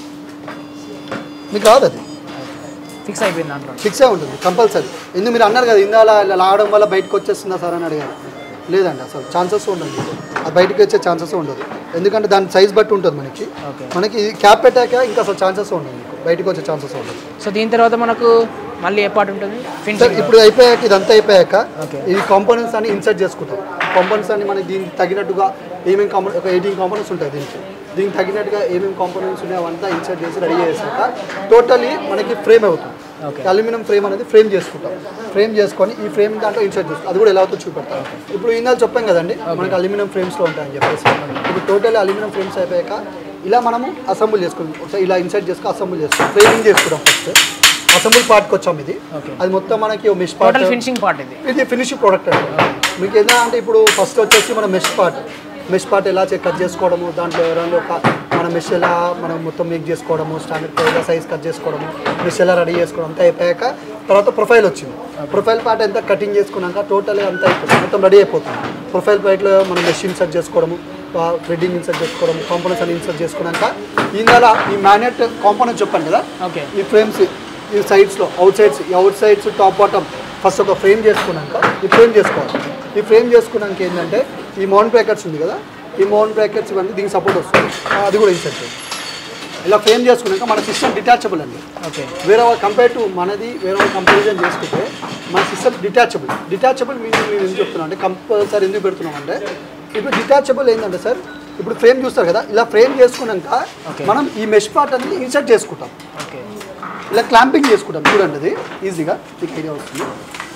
[SPEAKER 3] మీకు రాదు అది
[SPEAKER 2] ఫిక్స్ అయిపోయింది దాంట్లో
[SPEAKER 3] ఫిక్సే ఉంటుంది కంపల్సరీ ఎందుకు మీరు అన్నారు కదా ఇందాల ఇలా లాగడం వల్ల బయటకు వచ్చేస్తుందా సార్ అని అడిగారు లేదండి అసలు ఛాన్సెస్ ఉండదు అది బయటకు వచ్చే ఛాన్సెస్ ఉండదు ఎందుకంటే దాని సైజ్ బట్టి ఉంటుంది మనకి
[SPEAKER 2] ఓకే
[SPEAKER 3] మనకి క్యాప్ పెట్టాక ఇంకా అసలు ఛాన్సెస్ ఉండదు మీకు బయటకు వచ్చే ఛాన్సెస్ ఉండదు
[SPEAKER 2] సో దీని తర్వాత మనకు మళ్ళీ ఏ పార్ట్ ఉంటుంది
[SPEAKER 3] సార్
[SPEAKER 2] ఫినిషింగ్
[SPEAKER 3] ఇప్పుడు అయిపోయాక ఇదంతా అయిపోయాక
[SPEAKER 2] Okay.
[SPEAKER 3] ఈ కాంపోనెంట్స్ అన్ని ఇన్సర్ట్ చేసుకుంటాం కాంపోనెంట్స్ అన్ని మనకి దీనికి తగినట్టుగా ఏమేమి కాంపోనెంట్ ఒక ఎయిటీన్ కాంపోనెంట్స్ ఉంటాయి దీనికి దీనికి తగినట్టుగా ఏమేమి కాంపోనెంట్స్ ఉన్నాయో అవంతా ఇన్సర్ట్ చేసి రెడీ చేసాక టోటలీ మనకి ఫ్రేమ్ అవుతుంది
[SPEAKER 2] Okay.
[SPEAKER 3] అల్యూమినియం ఫ్రేమ్ అనేది ఫ్రేమ్ చేసుకుంటాం ఫ్రేమ్ చేసుకొని ఈ ఫ్రేమ్ దాంట్లో ఇన్సర్ట్ చేసుకుంటాం అది కూడా ఎలా అవుతుందో చూపెడతాం ఇప్పుడు ఇందాక చెప్పాం కదండి మనకి అల్యూమినియం ఫ్రేమ్స్లో ఉంటాయని చెప్పేసి ఇప్పుడు టోటల్ అల్యూమినియం ఫ్రేమ్స్ అయిపోయాక ఇలా మనము అసెంబుల్ చేసుకుంటాం ఒకసారి ఇలా ఇన్సర్ట్ చేసుకుని అసెంబుల్ చేసుకుంటాం ఫ్రేమింగ్ చేసుకుంటాం ఫస్ట్ అసెంబుల్ పార్ట్కి వచ్చాం ఇది
[SPEAKER 2] Okay.
[SPEAKER 3] అది మొత్తం మనకి mesh part
[SPEAKER 2] total finishing part ఇది
[SPEAKER 3] ఇది ఫినిషింగ్ ప్రోడక్ట్ అండి మీకు ఏంటంటే అంటే ఇప్పుడు ఫస్ట్ వచ్చేసి మన మెష్ పార్ట్ మెష్ పార్ట్ ఎలా చెక్ కట్ చేసుకోవడము దాంట్లో ఎవరైనా ఒక మన మన మెష్ ఎలా మనం మొత్తం మేక్ చేసుకోవడము స్టాండర్డ్ ఎలా సైజ్ కట్ చేసుకోవడము మెష్ ఎలా రెడీ చేసుకోవడం అంతా అయిపోయాక తర్వాత ప్రొఫైల్ వచ్చింది ప్రొఫైల్ పార్ట్ అంతా కటింగ్ చేసుకున్నాక టోటల్గా అంతా అయిపోతుంది మొత్తం రెడీ అయిపోతుంది ప్రొఫైల్ పార్ట్లో మనం మెష్ ఇన్సర్ట్ చేసుకోవడము థ్రెడ్డింగ్ ఇన్సర్ట్ చేసుకోవడం కాంపోనెంట్స్ అని ఇన్సర్ట్ చేసుకున్నాక ఇందులో ఈ మ్యానెట్ కాంపోనెంట్ చెప్పాను కదా
[SPEAKER 2] ఓకే
[SPEAKER 3] ఈ ఫ్రేమ్స్ ఈ సైడ్స్లో అవుట్ సైడ్స్ ఈ out sides top bottom first ఒక ఫ్రేమ్ చేసుకున్నాక ఈ ఫ్రేమ్ చేసుకోవాలి ఈ ఫ్రేమ్ చేసుకున్నాక ఏంటంటే ఈ మౌంట్ బ్రాకెట్స్ ఉంది కదా ఈ మౌంట్ బ్రాకెట్స్ ఇవన్నీ దీనికి సపోర్ట్ వస్తుంది ఆ, అది కూడా ఇన్సర్ట్ చేయాలి ఇలా ఫ్రేమ్ చేసుకున్నాక మన సిస్టమ్ డిటాచబుల్ అండి
[SPEAKER 2] ఓకే
[SPEAKER 3] వేరే కంపేర్ టు మనది వేరే కంపారిజన్ చేసుకుంటే మన సిస్టమ్ డిటాచబుల్ డిటాచబుల్ మీనింగ్ మేము ఎందుకు చెప్తున్నాం అంటే కంపల్సరీ ఎందుకు పెడుతున్నాం అంటే ఇప్పుడు డిటాచబుల్ ఏంటంటే సార్ ఇప్పుడు ఫ్రేమ్ చూస్తారు కదా ఇలా ఫ్రేమ్ చేసుకున్నాక
[SPEAKER 2] Okay.
[SPEAKER 3] మనం ఈ మెష్ పార్ట్ అనేది ఇన్సర్ట్ చేసుకుంటాం
[SPEAKER 2] ఓకే
[SPEAKER 3] ఇలా క్లాంపింగ్ చేసుకుంటాం చూడండి అది ఈజీగా మీకు ఐడియా వస్తుంది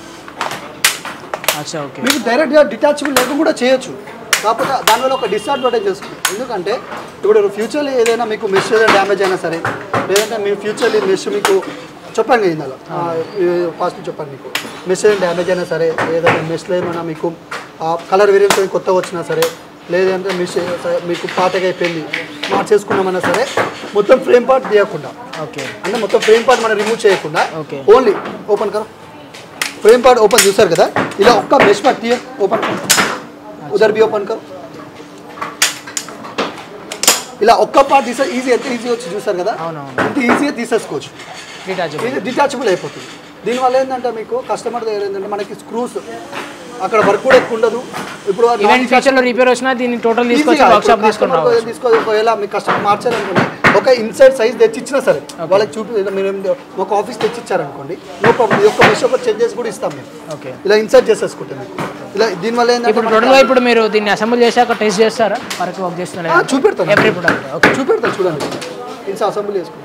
[SPEAKER 2] అచ్చా ఓకే
[SPEAKER 3] మీకు డైరెక్ట్గా డిటాచబుల్ లేకుండా కూడా చేయొచ్చు కాకపోతే దానివల్ల ఒక డిసడ్వాంటేజ్ వస్తుంది ఎందుకంటే ఇప్పుడు ఫ్యూచర్లో ఏదైనా మీకు మెష్ ఏదైనా డ్యామేజ్ అయినా సరే లేదంటే మీ ఫ్యూచర్లో మెష్ మీకు చెప్పాను కదా ఇందులో ఫాస్ట్ చెప్పాను మీకు మెష్ ఏదైనా డ్యామేజ్ అయినా సరే ఏదైనా మెష్లో ఏమైనా మీకు కలర్ వేరియంట్స్ ఏమైనా కొత్తగా వచ్చినా సరే లేదంటే మెష్ మీకు పాతగా అయిపోయింది మార్చేసుకున్నామన్నా సరే మొత్తం ఫ్రేమ్ పార్ట్ తీయకుండా
[SPEAKER 2] ఓకే
[SPEAKER 3] అంటే మొత్తం ఫ్రేమ్ పార్ట్ మనం రిమూవ్ చేయకుండా
[SPEAKER 2] Okay.
[SPEAKER 3] ఓన్లీ ఓపెన్ కరో ఫ్రేమ్ పార్ట్ ఓపెన్ చూసారు కదా ఇలా ఒక్క మెష్ పార్ట్ తీయ ఓపెన్ ఉదర్ బి ఓపెన్ కరో ఇలా ఒక్క పార్ట్ తీసే ఈజీ ఎంత ఈజీ వచ్చి చూసారు కదా
[SPEAKER 2] అవునవును.
[SPEAKER 3] ఇంత ఈజీగా తీసేసుకోవచ్చు
[SPEAKER 2] డిటాచబుల్
[SPEAKER 3] ఇది డిటాచబుల్ అయిపోతుంది దీనివల్ల ఏంటంటే మీకు కస్టమర్ దగ్గర ఏంటంటే మనకి స్క్రూస్ అక్కడ వర్క్ కూడా ఎక్కువ ఉండదు ఇప్పుడు ఆ
[SPEAKER 2] ఈవెన్ ఫ్యూచర్లో రిపేర్ వచ్చినా దీన్ని టోటల్ తీసుకొచ్చి
[SPEAKER 3] ఈజీగా
[SPEAKER 2] వర్క్ షాప్
[SPEAKER 3] ఇప్పుడు
[SPEAKER 2] తీసుకొని
[SPEAKER 3] customer
[SPEAKER 2] రావచ్చు
[SPEAKER 3] తీసుకో ఒకవేళ మీ కస్టమర్ మార్చారనుకోండి ఒక ఇన్సైడ్ సైజ్ తెచ్చిచ్చినా సరే వాళ్ళకి చూపి మీరు ఏం- ఒక ఆఫీస్ తెచ్చిచ్చారనుకోండి నో ప్రాబ్లం ఈ ఒక్క మెష్ ఒక చేంజ్ చేసి కూడా ఇస్తాం మేము
[SPEAKER 2] ఓకే
[SPEAKER 3] ఇలా ఇన్సర్ట్ చేసేసుకుంటాం మీకు ఇలా దీనివల్ల ఏంటంటే
[SPEAKER 2] ఇప్పుడు టోటల్గా ఇప్పుడు మీరు దీన్ని అసెంబల్ చేశాక టెస్ట్ చేస్తారా వరకు వర్క్
[SPEAKER 3] ఆ,
[SPEAKER 2] చేస్తున్నారు
[SPEAKER 3] చూపెడతాను
[SPEAKER 2] ఎవ్రీ ప్రొడక్ట్ ఓకే
[SPEAKER 3] చూపెడతాను చూడండి ఇన్స్ అసెంబ్లీ చేసుకుంటాం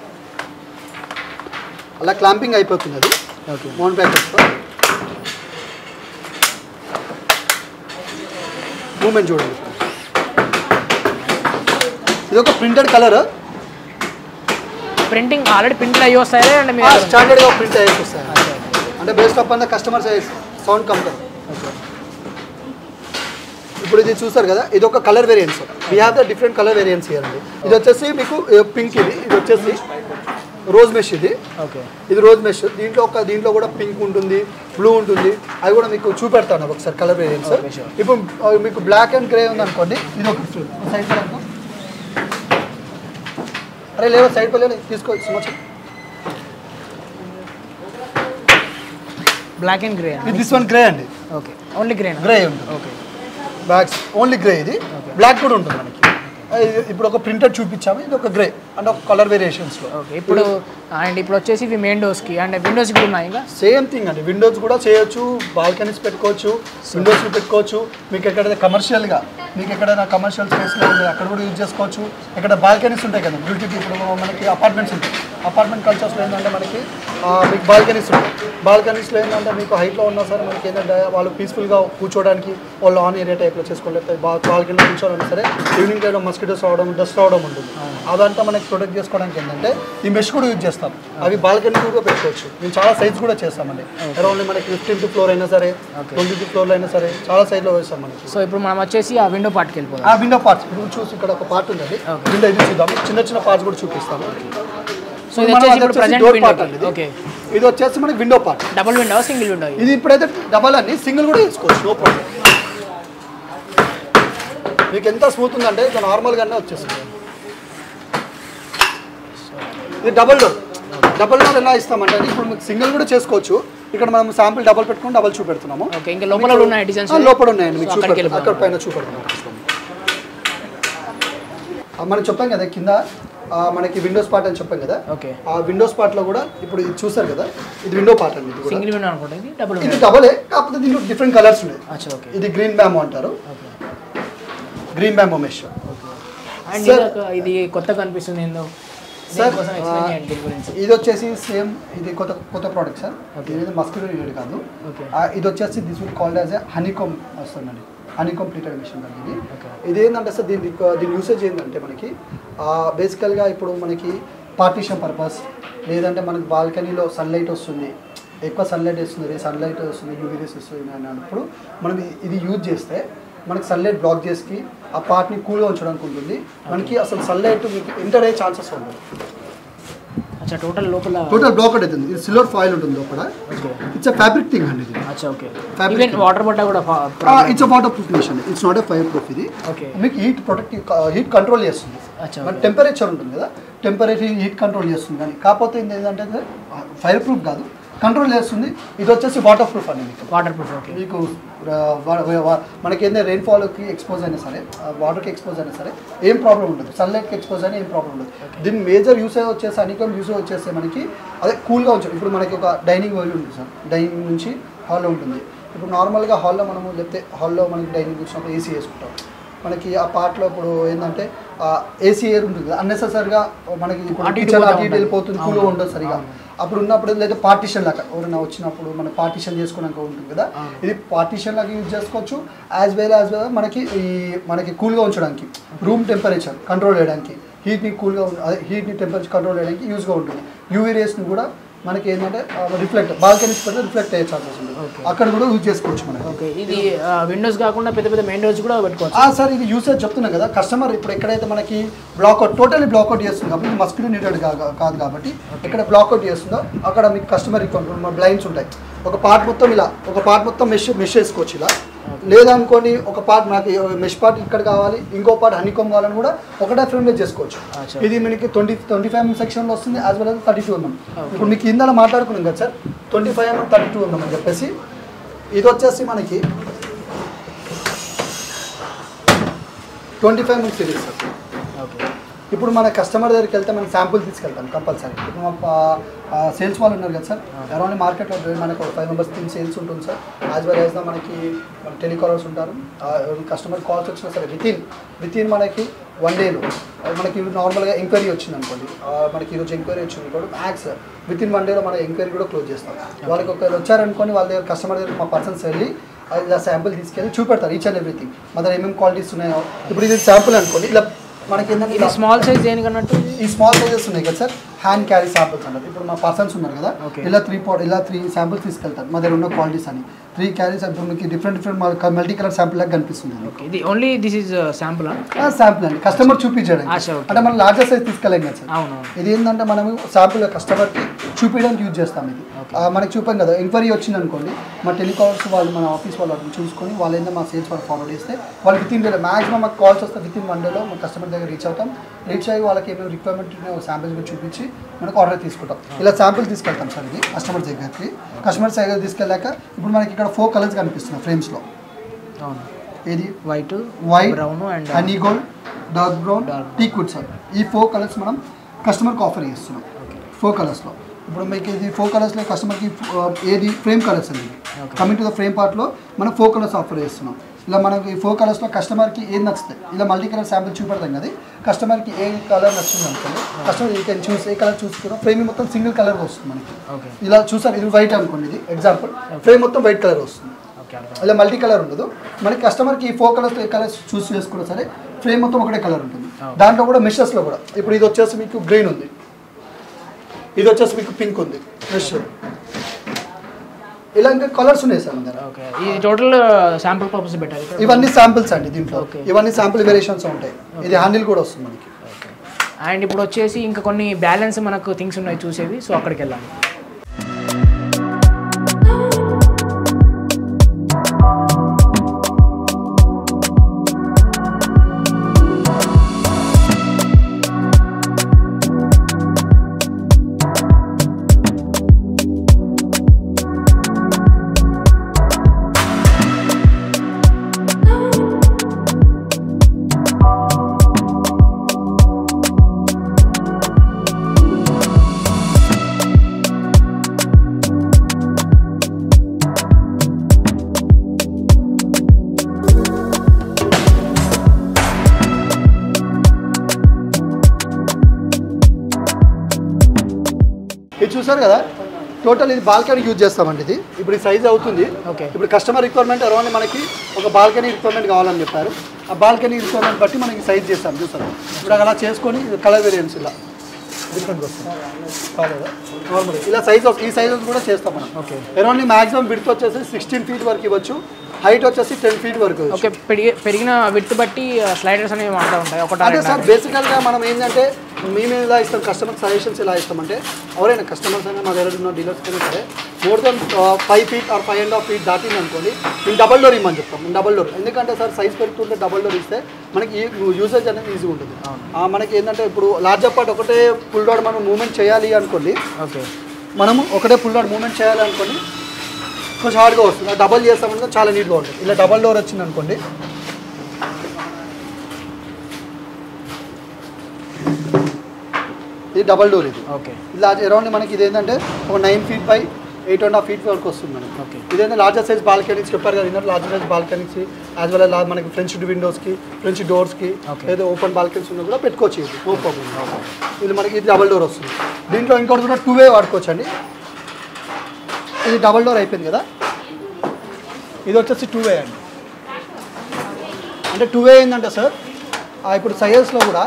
[SPEAKER 3] అలా క్లాంపింగ్ అయిపోతుంది అది
[SPEAKER 2] ఓకే
[SPEAKER 3] మౌంట్ ప్యాకెట్స్తో మూమెంట్ చూడండి ఇది ఒక printed colour
[SPEAKER 2] printing already print అయ్యి వస్తాయి అండ్ మీరు
[SPEAKER 3] స్టాండర్డ్గా ప్రింట్ అయ్యేసి వస్తాయి అంటే based up the customer sound company ఇప్పుడు ఇది చూసారు కదా ఇది ఒక colour variants we have the different colour variants here అండి ఇది వచ్చేసి మీకు పింక్ ఇది ఇది వచ్చేసి రోజ్ మెష్ ఇది
[SPEAKER 2] ఓకే
[SPEAKER 3] ఇది రోజ్ మెష్ దీంట్లో ఒక దీంట్లో కూడా పింక్ ఉంటుంది బ్లూ ఉంటుంది అది కూడా మీకు చూపెడతాను ఒకసారి కలర్ వేరియంట్స్
[SPEAKER 2] Okay, sure.
[SPEAKER 3] ఇప్పుడు ఆ, మీకు బ్లాక్ అండ్ గ్రే ఉంది అనుకోండి ఇది ఒక సైడ్ అరే లేవు సైడ్ పోలే తీసుకో సుమచ్
[SPEAKER 2] బ్లాక్ అండ్ గ్రే
[SPEAKER 3] ఇది దిస్ వన్ గ్రే అండి
[SPEAKER 2] ఓకే ఓన్లీ గ్రే
[SPEAKER 3] గ్రే ఉంటుంది
[SPEAKER 2] ఓకే
[SPEAKER 3] బ్యాగ్స్ ఓన్లీ గ్రే ఇది బ్లాక్ కూడా ఉంటుంది మనకి ఆ, ఇది ఇప్పుడు ఒక ప్రింటెడ్ చూపించాము ఇది ఒక గ్రే అండ్ ఒక కలర్ వేరియేషన్స్లో
[SPEAKER 2] ఓకే ఇప్పుడు అండ్ ఇప్పుడు వచ్చేసి ఇవి మెయిన్ డోర్స్కి అండ్ విండోస్ కూడా ఉన్నాయి ఇంకా
[SPEAKER 3] సేమ్ థింగ్ అండి విండోస్ కూడా చేయొచ్చు బాల్కనీస్ పెట్టుకోవచ్చు విండోస్ పెట్టుకోవచ్చు మీకు ఎక్కడైనా కమర్షియల్గా మీకు ఎక్కడైనా కమర్షియల్ స్పేస్లో ఉంది అక్కడ కూడా యూజ్ చేసుకోవచ్చు ఇక్కడ బాల్కనీస్ ఉంటాయి కదా బ్యూటీకి ఇప్పుడు మనకి అపార్ట్మెంట్స్ ఉంటాయి అపార్ట్మెంట్ కల్చర్స్లో ఏంటంటే మనకి ఆ, మీకు బాల్కనీస్ ఉంటాయి బాల్కనీస్లో ఏంటంటే మీకు హైట్లో ఉన్నా సరే మనకి ఏంటంటే వాళ్ళు పీస్ఫుల్గా కూర్చోవడానికి వాళ్ళు ఆన్ ఏరియా టైప్లో చేసుకోలేకపోతే బాల్కనీలో కూర్చోవాలన్నా సరే ఈవినింగ్ టైంలో మస్కిటోస్ రావడం డస్ట్ రావడం ఉంటుంది అదంతా మనకి ప్రొటెక్ట్ చేసుకోవడానికి ఏంటంటే ఈ మెష్ కూడా యూజ్ చేస్తాం అవి బాల్కనీ కూడా పెట్టుకోవచ్చు మేము చాలా సైజ్ కూడా చేస్తామండి అరౌండ్ మనకి ఫిఫ్టీన్త్ ఫ్లోర్ అయినా సరే ట్వంటీ ఫ్లోర్లో అయినా సరే చాలా సైజ్లో వేస్తాం మనకి
[SPEAKER 2] సో ఇప్పుడు మనం వచ్చేసి ఆ విండో పార్ట్కి వెళ్ళిపోదాం
[SPEAKER 3] ఆ విండో పార్ట్స్ ఇప్పుడు చూసి ఇక్కడ ఒక పార్ట్ ఉందండి విండో ఇది చూద్దాం చిన్న చిన్న పార్ట్స్ కూడా చూపిస్తాము
[SPEAKER 2] సో ఇది
[SPEAKER 3] మనం
[SPEAKER 2] వచ్చేసి
[SPEAKER 3] అది
[SPEAKER 2] ఇప్పుడు
[SPEAKER 3] వచ్చేసి
[SPEAKER 2] ప్రజెంట్
[SPEAKER 3] door
[SPEAKER 2] విండో
[SPEAKER 3] part అండి ఇది.
[SPEAKER 2] ఓకే
[SPEAKER 3] ఇది వచ్చేసి మనకి window part
[SPEAKER 2] double window single window
[SPEAKER 3] ఇది ఇప్పుడైతే డబల్ అండి సింగిల్ కూడా వేసుకోవచ్చు నో ప్రాబ్లం మీకు ఎంత స్మూత్ ఉందంటే ఇది నార్మల్గానే వచ్చేస్తుంది ఇది డబల్ డోర్ డబల్ డోర్ ఎలా ఇస్తామంటే అండి, ఇప్పుడు మీకు సింగిల్ కూడా చేసుకోవచ్చు ఇక్కడ మనం శాంపిల్ డబల్ పెట్టుకుని డబల్ చూపెడుతున్నాము
[SPEAKER 2] ఓకే ఇంకా లోపల కూడా ఉన్నాయి డిజైన్స్
[SPEAKER 3] ఆ, లోపల ఉన్నాయండి మీకు
[SPEAKER 2] సో అక్కడికి
[SPEAKER 3] చూపెడతాం అక్కడ పైన చూపెడతాం ఆ, మనం చెప్పాం కదా కింద ఆ, మనకి విండోస్ పార్ట్ అని చెప్పాం కదా
[SPEAKER 2] ఓకే
[SPEAKER 3] ఆ విండోస్ పార్ట్లో కూడా ఇప్పుడు ఇది చూసారు కదా ఇది విండో పార్ట్ అండి ఇది కూడా
[SPEAKER 2] సింగిల్ విండో అనుకుంటా ఇది డబుల్
[SPEAKER 3] ఇది
[SPEAKER 2] విండో
[SPEAKER 3] డబలే కాకపోతే దీంట్లో డిఫరెంట్ కలర్స్ ఉన్నాయి
[SPEAKER 2] అచ్చా ఓకే
[SPEAKER 3] ఇది గ్రీన్ బ్యామో అంటారు
[SPEAKER 2] ఓకే
[SPEAKER 3] గ్రీన్ బ్యామో మెష్
[SPEAKER 2] అండ్
[SPEAKER 3] Sir-
[SPEAKER 2] ఇది ఒక- ఇది కొత్తగా కనిపిస్తుంది ఏందో
[SPEAKER 3] సార్
[SPEAKER 2] దీనికోసం ఎక్స్ప్లెయిన్ చేయండి దీని గురించి
[SPEAKER 3] ఇది వచ్చేసి సేమ్ ఇది కొత్త కొత్త ప్రోడక్ట్ సార్ ఇది మస్కిటో యూనిట్ కాదు
[SPEAKER 2] ఓకే
[SPEAKER 3] ఆ, ఇది వచ్చేసి this will called as a honeycomb వస్తుందండి హనీకోమ్ ప్లీటెడ్ మిషన్ అండి ఇది
[SPEAKER 2] ఓకే
[SPEAKER 3] ఇది ఏంటంటే సార్ దీని దీని యూసేజ్ ఏంటంటే మనకి బేసికల్గా ఇప్పుడు మనకి పార్టీషన్ పర్పస్ లేదంటే మనకి బాల్కనీలో సన్లైట్ వస్తుంది ఎక్కువ సన్లైట్ వస్తుంది సన్లైట్ వస్తుంది యూవీ రేస్ వస్తుంది అని అన్నప్పుడు మనం ఇది యూజ్ చేస్తే మనకి సన్లైట్ బ్లాక్ చేసి ఆ పార్ట్ని కూల్గా ఉంచడానికి ఉంటుంది మనకి అసలు సన్లైట్ మీకు ఎంటర్ అయ్యే ఛాన్సెస్ ఉండదు
[SPEAKER 2] అచ్చా టోటల్ లోపల
[SPEAKER 3] టోటల్ బ్లాక్ అవుతుంది ఇది సిల్వర్ ఫాయిల్ ఉంటుంది లోపల
[SPEAKER 2] okay
[SPEAKER 3] it's a fabric thing అండి ఇది
[SPEAKER 2] అచ్చా ఓకే
[SPEAKER 3] Fabric.
[SPEAKER 2] ఈవెన్ వాటర్ పడ్డా కూడా
[SPEAKER 3] it's waterproof machine it's not a fireproof ఇది
[SPEAKER 2] ఓకే
[SPEAKER 3] మీకు హీట్ ప్రొటెక్ట్ హీట్ కంట్రోల్ చేస్తుంది
[SPEAKER 2] అచ్చా
[SPEAKER 3] మన టెంపరేచర్ ఉంటుంది కదా టెంపరేచర్ హీట్ కంట్రోల్ చేస్తుంది కానీ కాకపోతే ఇది ఏంటంటే ఫైర్ ప్రూఫ్ కాదు కంట్రోల్ చేస్తుంది ఇది వచ్చేసి వాటర్ ప్రూఫ్ అండి మీకు
[SPEAKER 2] వాటర్ ప్రూఫ్ ఓకే
[SPEAKER 3] మీకు ఆ, వా- వా- వా- మనకి ఏంటంటే రెయిన్ఫాల్కి ఎక్స్పోజ్ అయినా సరే వాటర్కి ఎక్స్పోజ్ అయినా సరే ఏం ప్రాబ్లం ఉండదు సన్లైట్కి ఎక్స్పోజ్ అయినా ఏం ప్రాబ్లం ఉండదు దీని మేజర్ యూసేజ్ వచ్చేసి అనికం యూసేజ్ వచ్చేసి మనకి అదే కూల్గా ఉంచాలి ఇప్పుడు మనకి ఒక డైనింగ్ ఏరియా ఉంటుంది సార్ డైనింగ్ నుంచి హాల్లో ఉంటుంది ఇప్పుడు నార్మల్గా హాల్లో మనము లేకపోతే హాల్లో మనకి డైనింగ్ వచ్చినప్పుడు ఏసీ వేసుకుంటాం మనకి ఆ పార్ట్లో ఇప్పుడు ఏంటంటే ఏసీ ఎయిర్ ఉంటుంది కదా అన్నెసెసరీగా మనకి ఇప్పుడు
[SPEAKER 2] అటు ఇటు
[SPEAKER 3] కిచెన్
[SPEAKER 2] పోతా
[SPEAKER 3] అటు ఇటు
[SPEAKER 2] ఉంటుంది.
[SPEAKER 3] వెళ్ళిపోతుంది కూల్గా
[SPEAKER 2] అవును.
[SPEAKER 3] ఉండదు సరిగా అప్పుడు ఉన్నప్పుడు లేదా పార్టీషన్ లాగా ఎవరైనా వచ్చినప్పుడు మనం పార్టీషన్ చేసుకోవడానికి ఉంటుంది కదా ఇది పార్టీషన్ లాగా యూజ్ చేసుకోవచ్చు యాజ్ వెల్ యాజ్ వెల్ మనకి ఈ మనకి కూల్గా ఉంచడానికి రూమ్ టెంపరేచర్ కంట్రోల్ చేయడానికి హీట్ని కూల్గా అదే హీట్ని టెంపరేచర్ కంట్రోల్ చేయడానికి యూజ్గా ఉంటుంది యూవీ రేస్ని కూడా మనకి ఏంటంటే రిఫ్లెక్ట్ బాల్కనీస్ పెడితే రిఫ్లెక్ట్ అయ్యే ఛాన్సెస్ ఉంది అక్కడ కూడా యూజ్ చేసుకోవచ్చు మనకి
[SPEAKER 2] ఓకే ఇది విండోస్ కాకుండా పెద్ద పెద్ద మెయిన్ డోర్స్ కూడా పెట్టుకోవచ్చు
[SPEAKER 3] ఆ, సార్ ఇది యూసేజ్ చెప్తున్నా కదా కస్టమర్ ఇప్పుడు ఎక్కడైతే మనకి బ్లాక్అవుట్ టోటల్లీ బ్లాక్అవుట్ చేస్తుంది కాబట్టి ఇది మస్కిటో నీటెడ్ కాదు కాబట్టి ఎక్కడ బ్లాక్అవుట్ చేస్తుందో అక్కడ మీకు కస్టమర్ రిక్వైర్మెంట్ మన బ్లైండ్స్ ఉంటాయి ఒక పార్ట్ మొత్తం ఇలా ఒక పార్ట్ మొత్తం మెష్ మెష్ వేసుకోవచ్చు ఇలా లేదనుకోండి ఒక పార్ట్ నాకు మెష్ పార్ట్ ఇక్కడ కావాలి ఇంకో పార్ట్ హనీకోమ్ కావాలని కూడా ఒకటే ఫ్రేమ్ మీద చేసుకోవచ్చు
[SPEAKER 2] అచ్చా.
[SPEAKER 3] ఇది మనకి ట్వంటీ ట్వంటీ ఫైవ్ ఎంఎం సెక్షన్లో వస్తుంది as well as thirty two mm ఇప్పుడు మీకు ఇందాల మాట్లాడుకున్నాం కదా sir twenty five mm thirty two mm అని చెప్పేసి ఇది వచ్చేసి మనకి twenty five mm series sir
[SPEAKER 2] okay
[SPEAKER 3] ఇప్పుడు మన కస్టమర్ దగ్గరికి వెళ్తే మనం శాంపుల్ తీసుకెళ్తాం కంపల్సరీ ఇప్పుడు మా సేల్స్ వాళ్ళు ఉన్నారు కదా సార్ అరౌండ్ మార్కెట్లో మనకు ఫైవ్ మెంబర్స్ టీమ్ సేల్స్ ఉంటుంది సార్ యాజ్ వెల్ యాజ్ మనకి టెలికాలర్స్ ఉంటారు కస్టమర్ కాల్స్ వచ్చినా సరే విత్ ఇన్ విత్ ఇన్ మనకి వన్ డేలో మనకి నార్మల్గా ఎంక్వైరీ వచ్చింది అనుకోండి ఆ, మనకి ఈరోజు ఎంక్వైరీ వచ్చింది కూడా మ్యాక్స్ విత్ ఇన్ వన్ డేలో మన ఎంక్వైరీ కూడా క్లోజ్ చేస్తాం వాళ్ళకి ఒకవేళ వచ్చారనుకోని వాళ్ళ దగ్గర కస్టమర్ దగ్గర మా పర్సన్స్ వెళ్ళి ఆ ఇలా శాంపుల్ తీసుకెళ్ళి చూపెడతారు ఈచ్ అండ్ ఎవ్రీథింగ్ మన దగ్గర ఏమేమి క్వాలిటీస్ ఉన్నాయో ఇప్పుడు ఇది శాంపుల్ అనుకోండి ఇలా మనకి ఏంటంటే
[SPEAKER 2] ఇది
[SPEAKER 3] ఇలా
[SPEAKER 2] స్మాల్ సైజ్ దేనికన్నట్టు
[SPEAKER 3] ఈ స్మాల్ సైజెస్ ఉన్నాయి కదా సార్ హ్యాండ్ క్యారీ శాంపుల్స్ అంటారు ఇప్పుడు మా పర్సన్స్ ఉన్నారు కదా
[SPEAKER 2] Okay.
[SPEAKER 3] ఇలా త్రీ పాట్ ఇలా త్రీ శాంపుల్స్ తీసుకెళ్తారు మా దగ్గర ఉన్న క్వాలిటీస్ అని త్రీ క్యారీస్ ఇప్పుడు మీకు different different multi colour sample లాగా కనిపిస్తుంది
[SPEAKER 2] ఓకే ఇది only this is sample
[SPEAKER 3] sample అండి కస్టమర్ చూపించడానికి
[SPEAKER 2] ఆశ, okay.
[SPEAKER 3] అంటే మనం లార్జర్ సైజ్ తీసుకెళ్ళాం కదా సార్
[SPEAKER 2] అవును
[SPEAKER 3] ఇది ఏంటంటే మనము శాంపుల్ కస్టమర్కి చూపించడానికి యూజ్ చేస్తాం ఇది
[SPEAKER 2] Okay.
[SPEAKER 3] ఆ, మనకి చూపాం కదా ఎంక్వైరీ వచ్చింది అనుకోండి మా టెలికాలర్స్ వాళ్ళు మన ఆఫీస్ వాళ్ళు అట్లా చూసుకొని వాళ్ళు ఏంటో మా సేల్స్ వాళ్ళు ఫార్వర్డ్ చేస్తే వాళ్ళు విత్ ఇన్ డే మాక్సిమం మాకు కాల్స్ వస్తే విత్ ఇన్ వన్ డేలో మా కస్టమర్ దగ్గర రీచ్ అవుతాం రీచ్ అయ్యి వాళ్ళకి ఏమేమి రిక్వైర్మెంట్ ఉన్నాయో శాంపిల్స్ కూడా చూపించి మనకు ఆర్డర్ తీసుకుంటాం ఇలా శాంపిల్ తీసుకెళ్తాం సార్ ఇది కస్టమర్ దగ్గరికి కస్టమర్ దగ్గర తీసుకెళ్ళాక ఇప్పుడు మనకి ఇక్కడ ఫోర్ కలర్స్ కనిపిస్తున్నాయి ఫ్రేమ్స్లో
[SPEAKER 2] అవును
[SPEAKER 3] ఏది
[SPEAKER 2] white
[SPEAKER 3] white
[SPEAKER 2] brown and
[SPEAKER 3] honey gold dark brown
[SPEAKER 2] Dark.
[SPEAKER 3] Teak wood sir ఈ ఫోర్ కలర్స్ మనం కస్టమర్కి ఆఫర్ చేస్తున్నాం
[SPEAKER 2] ఓకే
[SPEAKER 3] ఫోర్ కలర్స్లో ఇప్పుడు మీకు ఇది ఫోర్ కలర్స్లో కస్టమర్కి ఏది ఫ్రేమ్ కలర్స్ అండి
[SPEAKER 2] Okay.
[SPEAKER 3] Coming to the frame పార్ట్లో మనం ఫోర్ కలర్స్ ఆఫర్ చేస్తున్నాం ఇలా మనకి ఈ ఫోర్ కలర్స్లో కస్టమర్కి ఏది నచ్చుతాయి ఇలా మల్టీ కలర్ శాంపిల్ చూపెడతాం కదా కస్టమర్కి ఏ కలర్ నచ్చింది అనుకోండి కస్టమర్ ఈ కెన్ చూస్ ఏ కలర్ చూసుకున్నా ఫ్రేమ్ మొత్తం సింగిల్ కలర్ వస్తుంది మనకి
[SPEAKER 2] ఓకే
[SPEAKER 3] ఇలా చూసారు ఇది వైట్ అనుకోండి ఇది ఎగ్జాంపుల్ ఫ్రేమ్ మొత్తం వైట్ కలర్ వస్తుంది
[SPEAKER 2] ఓకే
[SPEAKER 3] అలా మల్టీ కలర్ ఉండదు మనకి కస్టమర్కి ఈ ఫోర్ కలర్స్ ఏ కలర్స్ చూస్ చేసుకున్నా సరే ఫ్రేమ్ మొత్తం ఒకటే కలర్ ఉంటుంది
[SPEAKER 2] Okay.
[SPEAKER 3] దాంట్లో కూడా మెషెస్లో కూడా ఇప్పుడు ఇది వచ్చేసి మీకు గ్రీన్ ఉంది ఇది వచ్చేసి మీకు పింక్ ఉంది మెష్ ఇలా ఇంకా కలర్స్ ఉన్నాయి సార్ మన దగ్గర
[SPEAKER 2] ఓకే ఇది టోటల్ శాంపుల్ పర్పస్ పెట్టారు ఇక్కడ
[SPEAKER 3] ఇవన్నీ శాంపిల్స్ అండి దీంట్లో
[SPEAKER 2] Okay.
[SPEAKER 3] ఇవన్నీ శాంపిల్ వేరియేషన్స్ ఉంటాయి ఇది హ్యాండిల్ కూడా వస్తుంది మనకి
[SPEAKER 2] అండ్ ఇప్పుడు వచ్చేసి ఇంకా కొన్ని బ్యాలెన్స్ మనకు థింగ్స్ ఉన్నాయి చూసేవి సో అక్కడికి వెళ్ళాలి
[SPEAKER 3] ఇది చూసారు కదా టోటల్ ఇది బాల్కనీ యూజ్ చేస్తామండి ఇది ఇప్పుడు ఈ సైజ్ అవుతుంది
[SPEAKER 2] Okay.
[SPEAKER 3] ఇప్పుడు కస్టమర్ రిక్వైర్మెంట్ అరౌండ్ మనకి ఒక బాల్కనీ రిక్వైర్మెంట్ కావాలని చెప్పారు ఆ బాల్కనీ రిక్వైర్మెంట్ బట్టి మనకి సైజ్ చేస్తాం చూసారు ఇప్పుడు అలా చేసుకొని కలర్ వేరియంట్స్ ఇలా డిఫరెంట్ వస్తుంది కాలేదా నార్మల్ ఇలా సైజ్ ఈ సైజెస్ కూడా చేస్తాం మనం
[SPEAKER 2] ఓకే
[SPEAKER 3] అరౌండ్ మాక్సిమం విడ్త్ వచ్చేసి సిక్స్టీన్ ఫీట్ వరకు ఇవ్వచ్చు హైట్ వచ్చేసి టెన్ ఫీట్ వరకు వచ్చు.
[SPEAKER 2] ఓకే పెరిగి పెరిగిన విత్ బట్టి స్లైడర్స్ అనేవి మారుతూ ఉంటాయి ఒకటి
[SPEAKER 3] అంటే సార్ బేసికల్గా మనం ఏంటంటే మేము ఎలా ఇస్తాం కస్టమర్ సజెషన్స్ ఎలా ఇస్తామంటే ఎవరైనా కస్టమర్స్ అయినా మా దగ్గర ఉన్న డీలర్స్ అయినా సరే more then five feet or five and half feet దాటింది అనుకోండి మేము డబల్ డోర్ ఇమ్మని చెప్తాం మేము డబల్ డోర్ ఎందుకంటే సార్ సైజ్ పెరుగుతుంటే డబల్ డోర్ ఇస్తే మనకి యూసేజ్ అనేది ఈజీగా ఉంటుంది ఆ, మనకి ఏంటంటే ఇప్పుడు లార్జ్ పార్ట్ ఒకటే ఫుల్ డోర్ మనం మూవ్మెంట్ చేయాలి అనుకోండి
[SPEAKER 2] ఓకే
[SPEAKER 3] మనము ఒకటే ఫుల్ డోర్ మూవ్మెంట్ చేయాలి అనుకోండి కొంచెం హార్డ్గా వస్తుంది డబల్ చేస్తామంటే చాలా నీట్గా ఉంటుంది ఇలా డబల్ డోర్ వచ్చింది అనుకోండి ఇది డబల్ డోర్ ఇది
[SPEAKER 2] ఓకే
[SPEAKER 3] ఇలా అరౌండ్ మనకి ఇది ఏంటంటే ఒక nine feet by eight and half feet వరకు వస్తుంది మనకి
[SPEAKER 2] Okay.
[SPEAKER 3] ఇదేంటే లార్జర్ సైజ్ బాల్కనీస్ చెప్పారు కదా ఇందులో larger size balconies as well as మనకి ఫ్రెంచ్ విండోస్కి ఫ్రెంచ్ డోర్స్కి
[SPEAKER 2] Okay.
[SPEAKER 3] లేదా ఓపెన్ బాల్కనీస్ ఉన్నా కూడా పెట్టుకోవచ్చు ఇది నో ప్రాబ్లం ఇది మనకి ఇది డబల్ డోర్ వస్తుంది దీంట్లో ఇంకోటి కూడా టూ వే వాడుకోవచ్చు అండి ఇది డబల్ డోర్ అయిపోయింది కదా ఇది వచ్చేసి టూ వే అండి అంటే టూ వే ఏంటంటే సార్ ఆ, ఇప్పుడు సైజెస్లో కూడా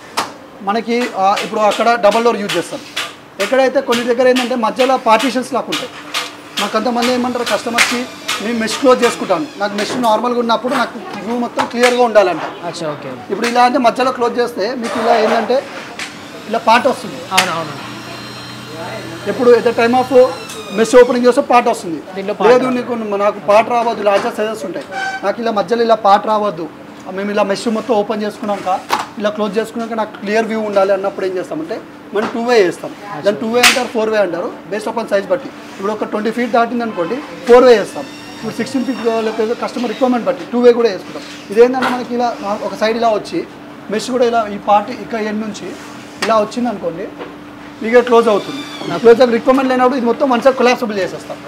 [SPEAKER 3] మనకి ఆ, ఇప్పుడు అక్కడ డబల్ డోర్ యూజ్ చేస్తాం ఎక్కడైతే కొన్ని దగ్గర ఏంటంటే మధ్యలో పార్టీషన్స్ లాగా ఉంటాయి నాకు కొంతమంది ఏమంటారు కస్టమర్స్కి నేను మెష్ క్లోజ్ చేసుకుంటాను నాకు మెష్ నార్మల్గా ఉన్నప్పుడు నాకు వ్యూ మొత్తం క్లియర్గా ఉండాలంట
[SPEAKER 2] అచ్చా ఓకే
[SPEAKER 3] ఇప్పుడు ఇలా అంటే మధ్యలో క్లోజ్ చేస్తే మీకు ఇలా ఏంటంటే ఇలా పాట వస్తుంది
[SPEAKER 2] అవును అవును
[SPEAKER 3] ఎప్పుడు at the time of mesh opening చేస్తే పాట వస్తుంది
[SPEAKER 2] దీంట్లో పాట
[SPEAKER 3] లేదు నీకు నాకు పాట రావద్దు లార్జర్ సైజెస్ ఉంటాయి నాకు ఇలా మధ్యలో ఇలా పాట రావద్దు మేము ఇలా మెష్ మొత్తం ఓపెన్ చేసుకున్నాక ఇలా క్లోజ్ చేసుకున్నాక నాకు క్లియర్ వ్యూ ఉండాలి అన్నప్పుడు ఏం చేస్తామంటే మనం టూ వే చేస్తాం దాన్ని టూ వే అంటారు ఫోర్ వే అంటారు బేస్డ్ ఆన్ సైజ్ బట్టి ఇప్పుడు ఒక ట్వంటీ ఫీట్ దాటింది అనుకోండి ఫోర్ వే చేస్తాం ఇప్పుడు సిక్స్టీన్ ఫీట్ లేకపోతే కస్టమర్ రిక్వైర్మెంట్ బట్టి టూ వే కూడా వేసుకుంటాం ఇదేంటంటే మనకి ఇలా ఒక సైడ్ ఇలా వచ్చి మెష్ కూడా ఇలా ఈ పార్ట్ ఇక్కడ ఎండ్ నుంచి ఇలా వచ్చింది అనుకోండి ఇక క్లోజ్ అవుతుంది క్లోజ్ అయ్యి రిక్వైర్మెంట్ లేనప్పుడు ఇది మొత్తం వన్ సైడ్ కొలాప్సబుల్ చేసేస్తాం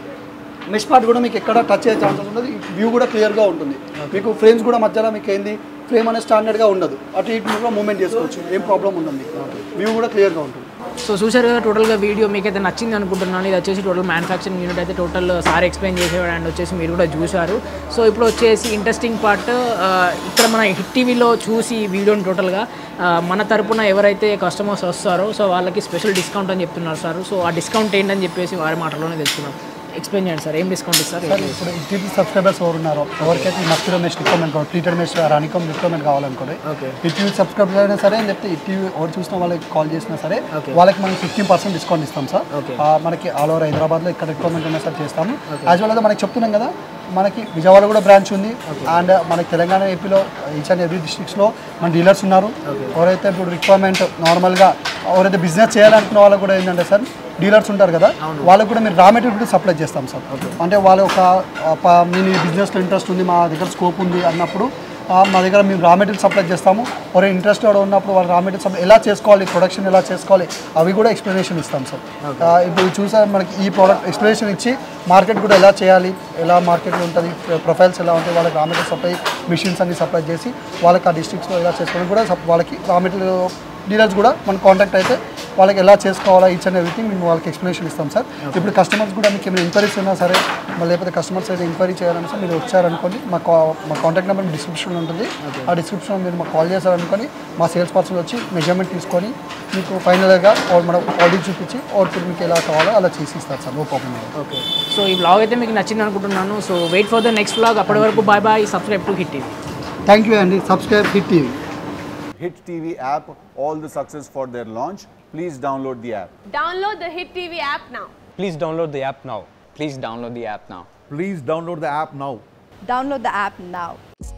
[SPEAKER 3] మెష్ పార్ట్ కూడా మీకు ఎక్కడ టచ్ అయ్యే ఛాన్సెస్ ఉండదు వ్యూ కూడా క్లియర్గా ఉంటుంది మీకు ఫ్రేమ్స్ కూడా మధ్యలో మీకు ఏంది ఫ్రేమ్ అనేది స్టాండర్డ్గా ఉండదు అటు ఇటు కూడా మూవ్మెంట్ చేసుకోవచ్చు ఏం ప్రాబ్లం ఉండదు మీకు వ్యూ కూడా క్లియర్గా ఉంటుంది
[SPEAKER 2] సో చూసారు కదా టోటల్గా వీడియో మీకైతే నచ్చింది అనుకుంటున్నాను ఇది వచ్చేసి టోటల్ మ్యానుఫ్యాక్చరింగ్ యూనిట్ అయితే టోటల్ సార్ ఎక్స్ప్లెయిన్ చేసేవాడు అండ్ వచ్చేసి మీరు కూడా చూసారు సో ఇప్పుడు వచ్చేసి ఇంట్రెస్టింగ్ పార్ట్ ఇక్కడ మన హిట్ టీవీలో చూసి ఈ వీడియోని టోటల్గా ఆ, మన తరపున ఎవరైతే కస్టమర్స్ వస్తారో సో వాళ్ళకి స్పెషల్ డిస్కౌంట్ అని చెప్తున్నారు సార్ సో ఆ డిస్కౌంట్ ఏంటని చెప్పేసి వారి మాటలోనే తెలుసుకున్నాం ఎక్స్ప్లెయిన్ చేయండి సార్ ఏం డిస్కౌంట్ ఇస్తారు
[SPEAKER 3] సార్ ఇప్పుడు టీవీ సబ్స్క్రైబర్స్ ఎవరు ఉన్నారో ఎవరికైతే ఈ మస్కిటో మెష్ రిక్వైర్మెంట్ కావాలి ట్రీటెడ్ మెష్ రానికం రిక్వైర్మెంట్ కావాలనుకోండి
[SPEAKER 2] ఓకే
[SPEAKER 3] ఈ టీవీ సబ్స్క్రైబర్ అయినా సరే లేకపోతే ఈ టీవీ ఎవరు చూసిన వాళ్ళకి కాల్ చేసినా సరే
[SPEAKER 2] Okay.
[SPEAKER 3] వాళ్ళకి మనం ఫిఫ్టీన్ పర్సెంట్ డిస్కౌంట్ ఇస్తాం సార్
[SPEAKER 2] Okay.
[SPEAKER 3] ఆ, మనకి ఆల్ ఓవర్ హైదరాబాద్లో ఇక్కడ రిక్వైర్మెంట్ ఉన్నా సార్ చేస్తాము యాజ్ వెల్ మనకి చెప్తున్నాం కదా మనకి విజయవాడ కూడా బ్రాంచ్ ఉంది అండ్ మనకి తెలంగాణ ఏపీలో ఈచ్ అండ్ ఎవ్రీ డిస్ట్రిక్ట్స్లో మన డీలర్స్ ఉన్నారు ఎవరైతే ఇప్పుడు రిక్వైర్మెంట్ నార్మల్గా ఎవరైతే బిజినెస్ చేయాలనుకున్న వాళ్ళకి కూడా ఏంటంటే సార్ డీలర్స్ ఉంటారు కదా వాళ్ళకి కూడా మీరు రా మెటీరియల్ సప్లై చేస్తాం సార్ అంటే వాళ్ళు ఒక ఆ, ప- మీ బిజినెస్లో ఇంట్రెస్ట్ ఉంది మా దగ్గర స్కోప్ ఉంది అన్నప్పుడు ఆ, మా దగ్గర మేము రా మెటీరియల్ సప్లై చేస్తాము ఎవరు ఇంట్రెస్ట్ ఉన్నప్పుడు వాళ్ళు రా మెటీరియల్ సప్లై ఎలా చేసుకోవాలి ప్రొడక్షన్ ఎలా చేసుకోవాలి అవి కూడా ఎక్స్ప్లెనేషన్ ఇస్తాం సార్ ఆ, ఇప్పుడు చూసారు మనకి ఈ ప్రోడక్ట్ ఎక్స్ప్లెనేషన్ ఇచ్చి మార్కెట్ కూడా ఎలా చేయాలి ఎలా మార్కెట్లో ఉంటుంది ప్రొఫైల్స్ ఎలా ఉంటాయి వాళ్ళకి రా మెటీరియల్ సప్లై మిషన్స్ అన్ని సప్లై చేసి వాళ్ళకి ఆ డిస్ట్రిక్ట్స్లో ఎలా చేసుకోవాలి కూడా సప్- వాళ్ళకి రా మెటీరియల్ డీలర్స్ కూడా మన కాంటాక్ట్ అయితే వాళ్ళకి ఎలా చేసుకోవాలా ఈచ్ అండ్ ఎవ్రీథింగ్ మేము వాళ్ళకి ఎక్స్ప్లెనేషన్ ఇస్తాం సార్ ఇప్పుడు కస్టమర్స్ కూడా మీకు ఏమైనా ఎంక్వైరీస్ ఉన్నా సరే మళ్ళీ లేకపోతే కస్టమర్స్ అయితే ఎంక్వైరీ చేయాలన్నా సరే మీరు వచ్చారనుకోండి మా కా మా కాంటాక్ట్ నెంబర్ డిస్క్రిప్షన్లో ఉంటుంది ఆ డిస్క్రిప్షన్ మీరు మాకు కాల్ చేశారనుకొని మా సేల్స్ పర్సన్ వచ్చి మెజర్మెంట్ తీసుకొని మీకు ఫైనల్గా మన ఆడిట్ చూపించి అవుట్పుట్ మీకు ఎలా కావాలో అలా చేసి ఇస్తారు sir no problem
[SPEAKER 2] okay so ఈ బ్లాగ్ అయితే మీకు నచ్చింది అనుకుంటున్నాను so wait for the next blog అప్పటి వరకు bye bye subscribe to hit TV
[SPEAKER 3] thank you అండి subscribe hit TV
[SPEAKER 1] Hit TV app, all the success for their launch. Please download the app.
[SPEAKER 4] Download the Hit TV app now.
[SPEAKER 5] Please download the app now.
[SPEAKER 6] Please download the app now.
[SPEAKER 7] Please download the app now.
[SPEAKER 8] Download the app now.